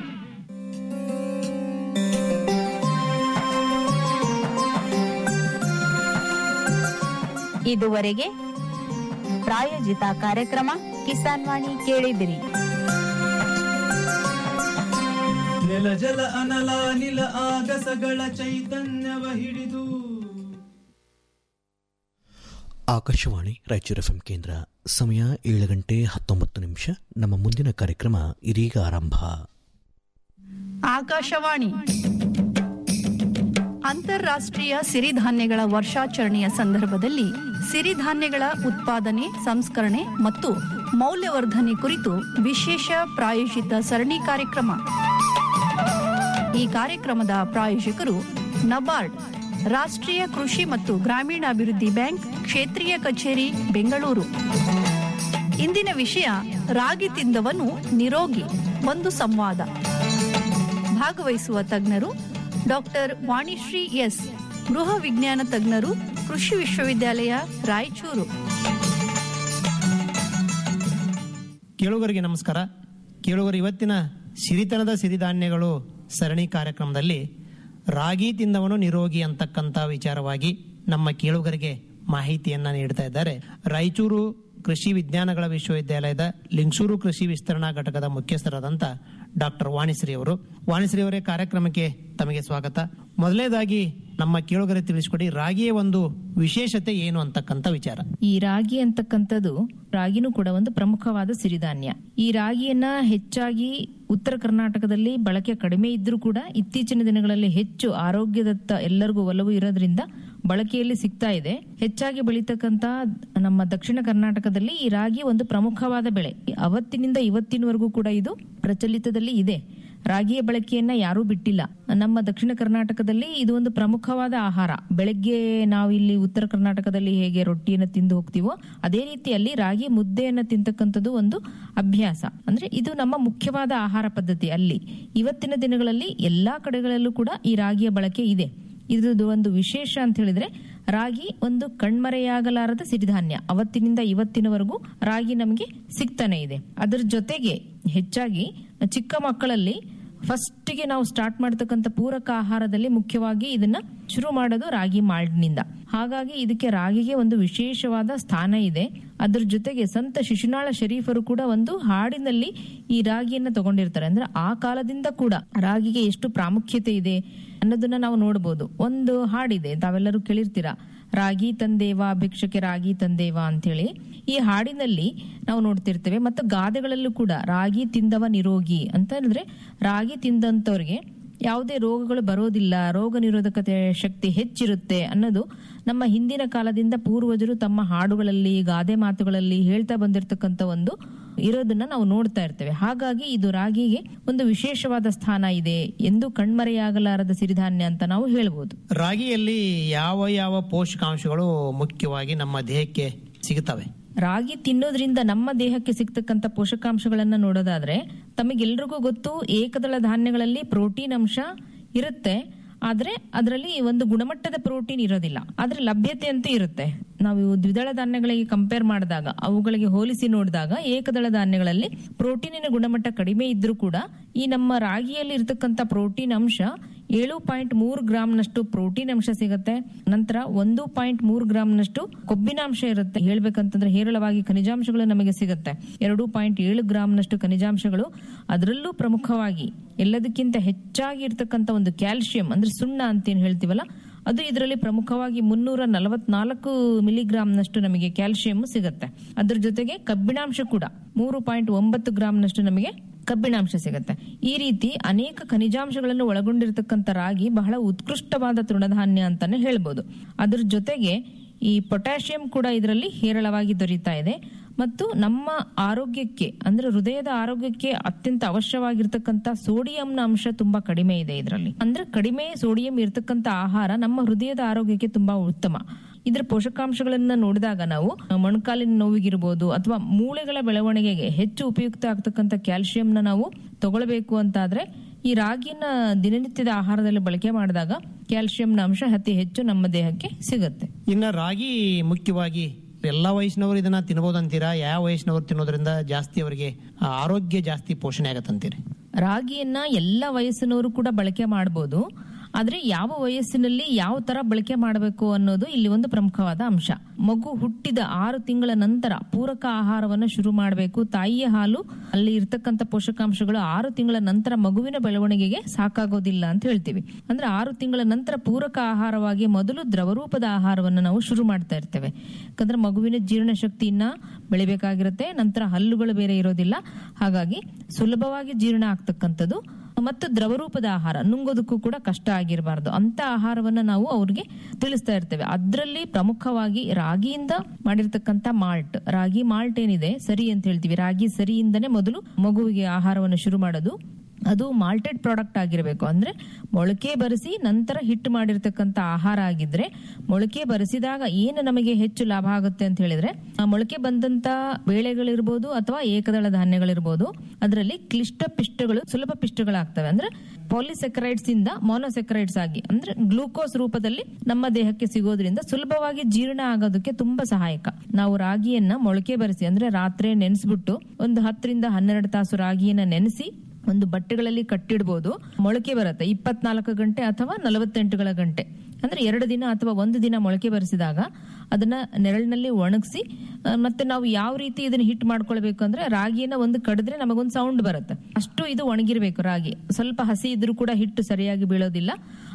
ಇದುವರೆಗೆ ಪ್ರಾಯೋಜಿತ ಕಾರ್ಯಕ್ರಮ ಕಿಸಾನ್ ವಾಣಿ ಕೇಳಿದಿರಿ ನೆಲ ಜಲ ಅನಲ ನಿಲ ಆಗಸಗಳ ಚೈತನ್ಯವ ಹಿಡಿದು ಆಕಾಶವಾಣಿ ರಾಯಚೂರು ಎಫ್ಎಂ ಕೇಂದ್ರ ಸಮಯ ಏಳು ಗಂಟೆ ಹತ್ತೊಂಬತ್ತು ನಿಮಿಷ ನಮ್ಮ ಮುಂದಿನ ಕಾರ್ಯಕ್ರಮ ಇದೀಗ ಆರಂಭ ಆಕಾಶವಾಣಿ ಅಂತಾರಾಷ್ಟ್ರೀಯ ಸಿರಿಧಾನ್ಯಗಳ ವರ್ಷಾಚರಣೆಯ ಸಂದರ್ಭದಲ್ಲಿ ಸಿರಿಧಾನ್ಯಗಳ ಉತ್ಪಾದನೆ ಸಂಸ್ಕರಣೆ ಮತ್ತು ಮೌಲ್ಯವರ್ಧನೆ ಕುರಿತು ವಿಶೇಷ ಪ್ರಾಯೋಜಿತ ಸರಣಿ ಕಾರ್ಯಕ್ರಮ ಈ ಕಾರ್ಯಕ್ರಮದ ಪ್ರಾಯೋಜಕರು ನಬಾರ್ಡ್ ರಾಷ್ಟ್ರೀಯ ಕೃಷಿ ಮತ್ತು ಗ್ರಾಮೀಣಾಭಿವೃದ್ಧಿ ಬ್ಯಾಂಕ್ ಕ್ಷೇತ್ರೀಯ ಕಚೇರಿ ಬೆಂಗಳೂರು ಇಂದಿನ ವಿಷಯ ರಾಗಿ ತಿಂದವನು ನಿರೋಗಿ ಒಂದು ಸಂವಾದ ಭಾಗವಹಿಸುವ ತಜ್ಞರು ಡಾಕ್ಟರ್ ವಾಣಿಶ್ರೀ ಎಸ್ ಗೃಹ ವಿಜ್ಞಾನ ತಜ್ಞರು ಕೃಷಿ ವಿಶ್ವವಿದ್ಯಾಲಯ ರಾಯಚೂರು ಕೇಳುಗರಿಗೆ ನಮಸ್ಕಾರ ಕೇಳುಗರು ಇವತ್ತಿನ ಸಿರಿತನದ ಸಿರಿಧಾನ್ಯಗಳು ಸರಣಿ ಕಾರ್ಯಕ್ರಮದಲ್ಲಿ ರಾಗಿ ತಿಂದವನು ನಿರೋಗಿ ಅಂತಕ್ಕಂಥ ವಿಚಾರವಾಗಿ ನಮ್ಮ ಕೇಳುಗರಿಗೆ ಮಾಹಿತಿಯನ್ನ ನೀಡ್ತಾ ಇದ್ದಾರೆ ರಾಯಚೂರು ಕೃಷಿ ವಿಜ್ಞಾನಗಳ ವಿಶ್ವವಿದ್ಯಾಲಯದ ಲಿಂಗಸೂರು ಕೃಷಿ ವಿಸ್ತರಣಾ ಘಟಕದ ಮುಖ್ಯಸ್ಥರಾದಂಥ ಡಾಕ್ಟರ್ ವಾಣಿಶ್ರೀ ಅವರು ವಾಣಿಶ್ರೀ ಅವರೇ ಕಾರ್ಯಕ್ರಮಕ್ಕೆ ತಮಗೆ ಸ್ವಾಗತ ಮೊದಲನೇದಾಗಿ ನಮ್ಮ ಕೇಳುಗರೆ ತಿಳಿಸ್ಕೊಡಿ ರಾಗಿಯ ಒಂದು ವಿಶೇಷತೆ ಏನು ಅಂತಕ್ಕಂಥ ವಿಚಾರ ಈ ರಾಗಿ ಅಂತಕ್ಕಂಥದ್ದು ರಾಗಿನೂ ಕೂಡ ಒಂದು ಪ್ರಮುಖವಾದ ಸಿರಿಧಾನ್ಯ ಈ ರಾಗಿಯನ್ನ ಹೆಚ್ಚಾಗಿ ಉತ್ತರ ಕರ್ನಾಟಕದಲ್ಲಿ ಬಳಕೆ ಕಡಿಮೆ ಇದ್ರೂ ಕೂಡ ಇತ್ತೀಚಿನ ದಿನಗಳಲ್ಲಿ ಹೆಚ್ಚು ಆರೋಗ್ಯದತ್ತ ಎಲ್ಲರಿಗೂ ಒಲವು ಇರೋದ್ರಿಂದ ಬಳಕೆಯಲ್ಲಿ ಸಿಗ್ತಾ ಇದೆ ಹೆಚ್ಚಾಗಿ ಬೆಳೀತಕ್ಕಂತ ನಮ್ಮ ದಕ್ಷಿಣ ಕರ್ನಾಟಕದಲ್ಲಿ ಈ ರಾಗಿ ಒಂದು ಪ್ರಮುಖವಾದ ಬೆಳೆ ಅವತ್ತಿನಿಂದ ಇವತ್ತಿನವರೆಗೂ ಕೂಡ ಇದು ಪ್ರಚಲಿತದಲ್ಲಿ ಇದೆ ರಾಗಿಯ ಬಳಕೆಯನ್ನ ಯಾರೂ ಬಿಟ್ಟಿಲ್ಲ ನಮ್ಮ ದಕ್ಷಿಣ ಕರ್ನಾಟಕದಲ್ಲಿ ಇದು ಒಂದು ಪ್ರಮುಖವಾದ ಆಹಾರ ಬೆಳಗ್ಗೆ ನಾವು ಇಲ್ಲಿ ಉತ್ತರ ಕರ್ನಾಟಕದಲ್ಲಿ ಹೇಗೆ ರೊಟ್ಟಿಯನ್ನು ತಿಂದು ಹೋಗ್ತೀವೋ ಅದೇ ರೀತಿಯಲ್ಲಿ ರಾಗಿ ಮುದ್ದೆಯನ್ನ ತಿಂತಕ್ಕಂಥದ್ದು ಒಂದು ಅಭ್ಯಾಸ ಅಂದ್ರೆ ಇದು ನಮ್ಮ ಮುಖ್ಯವಾದ ಆಹಾರ ಪದ್ಧತಿ ಅಲ್ಲಿ ಇವತ್ತಿನ ದಿನಗಳಲ್ಲಿ ಎಲ್ಲಾ ಕಡೆಗಳಲ್ಲೂ ಕೂಡ ಈ ರಾಗಿಯ ಬಳಕೆ ಇದೆ ಇದ್ರದ್ದು ಒಂದು ವಿಶೇಷ ಅಂತ ಹೇಳಿದ್ರೆ ರಾಗಿ ಒಂದು ಕಣ್ಮರೆಯಾಗಲಾರದ ಸಿರಿಧಾನ್ಯ ಅವತ್ತಿನಿಂದ ಇವತ್ತಿನವರೆಗೂ ರಾಗಿ ನಮಗೆ ಸಿಗ್ತಾನೆ ಇದೆ ಅದರ ಜೊತೆಗೆ ಹೆಚ್ಚಾಗಿ ಚಿಕ್ಕ ಮಕ್ಕಳಲ್ಲಿ ಫಸ್ಟ್ಗೆ ನಾವು ಸ್ಟಾರ್ಟ್ ಮಾಡ್ತಕ್ಕಂಥ ಪೂರಕ ಆಹಾರದಲ್ಲಿ ಮುಖ್ಯವಾಗಿ ಇದನ್ನ ಶುರು ಮಾಡೋದು ರಾಗಿ ಮಾಲ್ಟ್ನಿಂದ ಹಾಗಾಗಿ ಇದಕ್ಕೆ ರಾಗಿಗೆ ಒಂದು ವಿಶೇಷವಾದ ಸ್ಥಾನ ಇದೆ ಅದ್ರ ಜೊತೆಗೆ ಸಂತ ಶಿಶುನಾಳ ಶರೀಫರು ಕೂಡ ಒಂದು ಹಾಡಿನಲ್ಲಿ ಈ ರಾಗಿಯನ್ನ ತಗೊಂಡಿರ್ತಾರೆ ಅಂದ್ರೆ ಆ ಕಾಲದಿಂದ ಕೂಡ ರಾಗಿಗೆ ಎಷ್ಟು ಪ್ರಾಮುಖ್ಯತೆ ಇದೆ ಅನ್ನೋದನ್ನ ನಾವು ನೋಡಬಹುದು ಒಂದು ಹಾಡಿದೆ ತಾವೆಲ್ಲರೂ ಕೇಳಿರ್ತೀರಾ ರಾಗಿ ತಂದೇವ ಭಿಕ್ಷಕ್ಕೆ ರಾಗಿ ತಂದೇವ ಅಂತೇಳಿ ಈ ಹಾಡಿನಲ್ಲಿ ನಾವು ನೋಡ್ತಿರ್ತೇವೆ ಮತ್ತು ಗಾದೆಗಳಲ್ಲೂ ಕೂಡ ರಾಗಿ ತಿಂದವ ನಿರೋಗಿ ಅಂತ ಹೇಳಿದ್ರೆ ರಾಗಿ ತಿಂದಂತವ್ರಿಗೆ ಯಾವುದೇ ರೋಗಗಳು ಬರೋದಿಲ್ಲ ರೋಗ ನಿರೋಧಕತೆ ಶಕ್ತಿ ಹೆಚ್ಚಿರುತ್ತೆ ಅನ್ನೋದು ನಮ್ಮ ಹಿಂದಿನ ಕಾಲದಿಂದ ಪೂರ್ವಜರು ತಮ್ಮ ಹಾಡುಗಳಲ್ಲಿ ಗಾದೆ ಮಾತುಗಳಲ್ಲಿ ಹೇಳ್ತಾ ಬಂದಿರತಕ್ಕಂತ ಒಂದು ಇರೋದನ್ನ ನಾವು ನೋಡ್ತಾ ಇರ್ತೇವೆ ಹಾಗಾಗಿ ಇದು ರಾಗಿಗೆ ಒಂದು ವಿಶೇಷವಾದ ಸ್ಥಾನ ಇದೆ ಎಂದು ಕಣ್ಮರೆಯಾಗಲಾರದ ಸಿರಿಧಾನ್ಯ ಅಂತ ನಾವು ಹೇಳ್ಬೋದು ರಾಗಿಯಲ್ಲಿ ಯಾವ ಯಾವ ಪೋಷಕಾಂಶಗಳು ಮುಖ್ಯವಾಗಿ ನಮ್ಮ ದೇಹಕ್ಕೆ ಸಿಗುತ್ತವೆ ರಾಗಿ ತಿನ್ನೋದ್ರಿಂದ ನಮ್ಮ ದೇಹಕ್ಕೆ ಸಿಗ್ತಕ್ಕಂಥ ಪೋಷಕಾಂಶಗಳನ್ನ ನೋಡೋದಾದ್ರೆ ತಮಗೆಲ್ರಿಗೂ ಗೊತ್ತು ಏಕದಳ ಧಾನ್ಯಗಳಲ್ಲಿ ಪ್ರೋಟೀನ್ ಅಂಶ ಇರುತ್ತೆ ಆದ್ರೆ ಅದರಲ್ಲಿ ಒಂದು ಗುಣಮಟ್ಟದ ಪ್ರೋಟೀನ್ ಇರೋದಿಲ್ಲ ಆದ್ರೆ ಲಭ್ಯತೆ ಅಂತೂ ಇರುತ್ತೆ ನಾವು ಇವು ದ್ವಿದಳ ಧಾನ್ಯಗಳಿಗೆ ಕಂಪೇರ್ ಮಾಡಿದಾಗ ಅವುಗಳಿಗೆ ಹೋಲಿಸಿ ನೋಡಿದಾಗ ಏಕದಳ ಧಾನ್ಯಗಳಲ್ಲಿ ಪ್ರೋಟೀನಿನ ಗುಣಮಟ್ಟ ಕಡಿಮೆ ಇದ್ರೂ ಕೂಡ ಈ ನಮ್ಮ ರಾಗಿಯಲ್ಲಿ ಇರತಕ್ಕಂತ ಪ್ರೋಟೀನ್ ಅಂಶ ಏಳು ಪಾಯಿಂಟ್ ಮೂರು ಗ್ರಾಮ್ನಷ್ಟು ಪ್ರೋಟೀನ್ ಅಂಶ ಸಿಗುತ್ತೆ ನಂತರ ಒಂದು ಪಾಯಿಂಟ್ ಮೂರು ಗ್ರಾಮ್ನಷ್ಟು ಕೊಬ್ಬಿನಾಂಶ ಇರುತ್ತೆ ಹೇಳ್ಬೇಕಂತಂದ್ರೆ ಹೇರಳವಾಗಿ ಖನಿಜಾಂಶಗಳು ನಮಗೆ ಸಿಗುತ್ತೆ ಎರಡು ಪಾಯಿಂಟ್ ಏಳು ಗ್ರಾಮ್ನಷ್ಟು ಖನಿಜಾಂಶಗಳು ಅದರಲ್ಲೂ ಪ್ರಮುಖವಾಗಿ ಎಲ್ಲದಕ್ಕಿಂತ ಹೆಚ್ಚಾಗಿ ಇರ್ತಕ್ಕಂಥ ಒಂದು ಕ್ಯಾಲ್ಸಿಯಂ ಅಂದ್ರೆ ಸುಣ್ಣ ಅಂತ ಏನ್ ಹೇಳ್ತೀವಲ್ಲ ಅದು ಇದರಲ್ಲಿ ಪ್ರಮುಖವಾಗಿ ಮುನ್ನೂರ ನಲವತ್ನಾಲ್ಕು ಮಿಲಿಗ್ರಾಂನಷ್ಟು ನಮಗೆ ಕ್ಯಾಲ್ಸಿಯಂ ಸಿಗುತ್ತೆ ಅದ್ರ ಜೊತೆಗೆ ಕಬ್ಬಿಣಾಂಶ ಕೂಡ ಮೂರು ಪಾಯಿಂಟ್ ಒಂಬತ್ತು ಗ್ರಾಂನಷ್ಟು ನಮಗೆ ಕಬ್ಬಿಣಾಂಶ ಸಿಗುತ್ತೆ ಈ ರೀತಿ ಅನೇಕ ಖನಿಜಾಂಶಗಳನ್ನು ಒಳಗೊಂಡಿರತಕ್ಕಂಥ ರಾಗಿ ಬಹಳ ಉತ್ಕೃಷ್ಟವಾದ ತೃಣಧಾನ್ಯ ಅಂತಾನೆ ಹೇಳ್ಬೋದು ಅದ್ರ ಜೊತೆಗೆ ಈ ಪೊಟ್ಯಾಷಿಯಂ ಕೂಡ ಇದರಲ್ಲಿ ಹೇರಳವಾಗಿ ದೊರೀತಾ ಇದೆ ಮತ್ತು ನಮ್ಮ ಆರೋಗ್ಯಕ್ಕೆ ಅಂದ್ರೆ ಹೃದಯದ ಆರೋಗ್ಯಕ್ಕೆ ಅತ್ಯಂತ ಅವಶ್ಯವಾಗಿರ್ತಕ್ಕಂಥ ಸೋಡಿಯಂನ ಅಂಶ ತುಂಬಾ ಕಡಿಮೆ ಇದೆ ಇದರಲ್ಲಿ ಅಂದ್ರೆ ಕಡಿಮೆ ಸೋಡಿಯಂ ಇರ್ತಕ್ಕಂಥ ಆಹಾರ ನಮ್ಮ ಹೃದಯದ ಆರೋಗ್ಯಕ್ಕೆ ತುಂಬಾ ಉತ್ತಮ ಇದರ ಪೋಷಕಾಂಶಗಳನ್ನ ನೋಡಿದಾಗ ನಾವು ಮೊಣಕಾಲಿನ ನೋವಿಗಿರ್ಬೋದು ಅಥವಾ ಮೂಳೆಗಳ ಬೆಳವಣಿಗೆಗೆ ಹೆಚ್ಚು ಉಪಯುಕ್ತ ಆಗ್ತಕ್ಕಂಥ ಕ್ಯಾಲ್ಸಿಯಂನ ನಾವು ತಗೊಳ್ಬೇಕು ಅಂತಾದ್ರೆ ಈ ರಾಗಿನ ದಿನನಿತ್ಯದ ಆಹಾರದಲ್ಲಿ ಬಳಕೆ ಮಾಡಿದಾಗ ಕ್ಯಾಲ್ಸಿಯಂನ ಅಂಶ ಅತಿ ಹೆಚ್ಚು ನಮ್ಮ ದೇಹಕ್ಕೆ ಸಿಗುತ್ತೆ ಇನ್ನ ರಾಗಿ ಮುಖ್ಯವಾಗಿ ಎಲ್ಲಾ ವಯಸ್ಸಿನವರು ಇದನ್ನ ತಿನ್ಬೋದಂತೀರಾ ಯಾವ ವಯಸ್ಸಿನವರು ತಿನ್ನೋದ್ರಿಂದ ಜಾಸ್ತಿ ಅವರಿಗೆ ಆ, ಆರೋಗ್ಯ ಜಾಸ್ತಿ ಪೋಷಣೆ ಆಗತ್ತಂತೀರಿ ರಾಗಿಯನ್ನ ಎಲ್ಲ ವಯಸ್ಸಿನವರು ಕೂಡ ಬಳಕೆ ಮಾಡಬಹುದು ಆದ್ರೆ ಯಾವ ವಯಸ್ಸಿನಲ್ಲಿ ಯಾವ ತರ ಬಳಕೆ ಮಾಡಬೇಕು ಅನ್ನೋದು ಇಲ್ಲಿ ಒಂದು ಪ್ರಮುಖವಾದ ಅಂಶ ಮಗು ಹುಟ್ಟಿದ ಆರು ತಿಂಗಳ ನಂತರ ಪೂರಕ ಆಹಾರವನ್ನು ಶುರು ಮಾಡಬೇಕು ತಾಯಿಯ ಹಾಲು ಅಲ್ಲಿ ಇರ್ತಕ್ಕಂಥ ಪೋಷಕಾಂಶಗಳು ಆರು ತಿಂಗಳ ನಂತರ ಮಗುವಿನ ಬೆಳವಣಿಗೆಗೆ ಸಾಕಾಗೋದಿಲ್ಲ ಅಂತ ಹೇಳ್ತೀವಿ ಅಂದ್ರೆ ಆರು ತಿಂಗಳ ನಂತರ ಪೂರಕ ಆಹಾರವಾಗಿ ಮೊದಲು ದ್ರವರೂಪದ ಆಹಾರವನ್ನು ನಾವು ಶುರು ಮಾಡ್ತಾ ಇರ್ತೇವೆ ಯಾಕಂದ್ರೆ ಮಗುವಿನ ಜೀರ್ಣಶಕ್ತಿಯನ್ನ ಬೆಳಿಬೇಕಾಗಿರುತ್ತೆ ನಂತರ ಹಲ್ಲುಗಳು ಬೇರೆ ಇರೋದಿಲ್ಲ ಹಾಗಾಗಿ ಸುಲಭವಾಗಿ ಜೀರ್ಣ ಆಗ್ತಕ್ಕಂಥದ್ದು ಮತ್ತು ದ್ರವರೂಪದ ಆಹಾರ ನುಂಗೋದಕ್ಕೂ ಕೂಡ ಕಷ್ಟ ಆಗಿರಬಾರ್ದು ಅಂತ ಆಹಾರವನ್ನ ನಾವು ಅವ್ರಿಗೆ ತಿಳಿಸ್ತಾ ಇರ್ತೇವೆ ಅದರಲ್ಲಿ ಪ್ರಮುಖವಾಗಿ ರಾಗಿಯಿಂದ ಮಾಡಿರ್ತಕ್ಕಂಥ ಮಾಲ್ಟ್ ರಾಗಿ ಮಾಲ್ಟ್ ಏನಿದೆ ಸರಿ ಅಂತ ಹೇಳ್ತೀವಿ ರಾಗಿ ಸರಿಯಿಂದನೇ ಮೊದಲು ಮಗುವಿಗೆ ಆಹಾರವನ್ನು ಶುರು ಮಾಡೋದು ಅದು ಮಾಲ್ಟೆಡ್ ಪ್ರಾಡಕ್ಟ್ ಆಗಿರಬೇಕು ಅಂದ್ರೆ ಮೊಳಕೆ ಬರಿಸಿ ನಂತರ ಹಿಟ್ಟು ಮಾಡಿರ್ತಕ್ಕಂಥ ಆಹಾರ ಆಗಿದ್ರೆ ಮೊಳಕೆ ಬರಿಸಿದಾಗ ಏನು ನಮಗೆ ಹೆಚ್ಚು ಲಾಭ ಆಗುತ್ತೆ ಅಂತ ಹೇಳಿದ್ರೆ ಆ ಮೊಳಕೆ ಬಂದಂತ ಬೇಳೆಗಳಿರ್ಬೋದು ಅಥವಾ ಏಕದಳ ಧಾನ್ಯಗಳಿರ್ಬೋದು ಅದರಲ್ಲಿ ಕ್ಲಿಷ್ಟ ಪಿಷ್ಟಗಳು ಸುಲಭ ಪಿಷ್ಟಗಳಾಗ್ತವೆ ಅಂದ್ರೆ ಪಾಲಿಸೆಕ್ರೈಡ್ಸ್ ಇಂದ ಮೊನೊಸೆಕ್ರೈಡ್ಸ್ ಆಗಿ ಅಂದ್ರೆ ಗ್ಲೂಕೋಸ್ ರೂಪದಲ್ಲಿ ನಮ್ಮ ದೇಹಕ್ಕೆ ಸಿಗೋದ್ರಿಂದ ಸುಲಭವಾಗಿ ಜೀರ್ಣ ಆಗೋದಕ್ಕೆ ತುಂಬಾ ಸಹಾಯಕ ನಾವು ರಾಗಿಯನ್ನ ಮೊಳಕೆ ಬರಿಸಿ ಅಂದ್ರೆ ರಾತ್ರಿ ನೆನೆಸ್ಬಿಟ್ಟು ಒಂದು ಹತ್ತರಿಂದ ಹನ್ನೆರಡು ತಾಸು ರಾಗಿಯನ್ನ ನೆನೆಸಿ ಒಂದು ಬಟ್ಟೆಗಳಲ್ಲಿ ಕಟ್ಟಿಡ್ಬೋದು ಮೊಳಕೆ ಬರುತ್ತೆ ಇಪ್ಪತ್ನಾಲ್ಕು ಗಂಟೆ ಅಥವಾ ನಲವತ್ತೆಂಟುಗಳ ಗಂಟೆ ಅಂದ್ರೆ ಎರಡು ದಿನ ಅಥವಾ ಒಂದು ದಿನ ಮೊಳಕೆ ಬರೆಸಿದಾಗ ಅದನ್ನ ನೆರಳಿನಲ್ಲಿ ಒಣಗಿಸಿ ಆ, ಮತ್ತೆ ನಾವು ಯಾವ ರೀತಿ ಇದನ್ನ ಹಿಟ್ ಮಾಡ್ಕೊಳ್ಬೇಕು ಅಂದ್ರೆ ರಾಗಿಯನ್ನ ಒಂದು ಕಡಿದ್ರೆ ನಮಗೊಂದು ಸೌಂಡ್ ಬರುತ್ತೆ ಅಷ್ಟು ಇದು ಒಣಗಿರ್ಬೇಕು ರಾಗಿ ಸ್ವಲ್ಪ ಹಸಿ ಇದ್ರೂ ಕೂಡ ಹಿಟ್ಟು ಸರಿಯಾಗಿ ಬೀಳೋದಿಲ್ಲ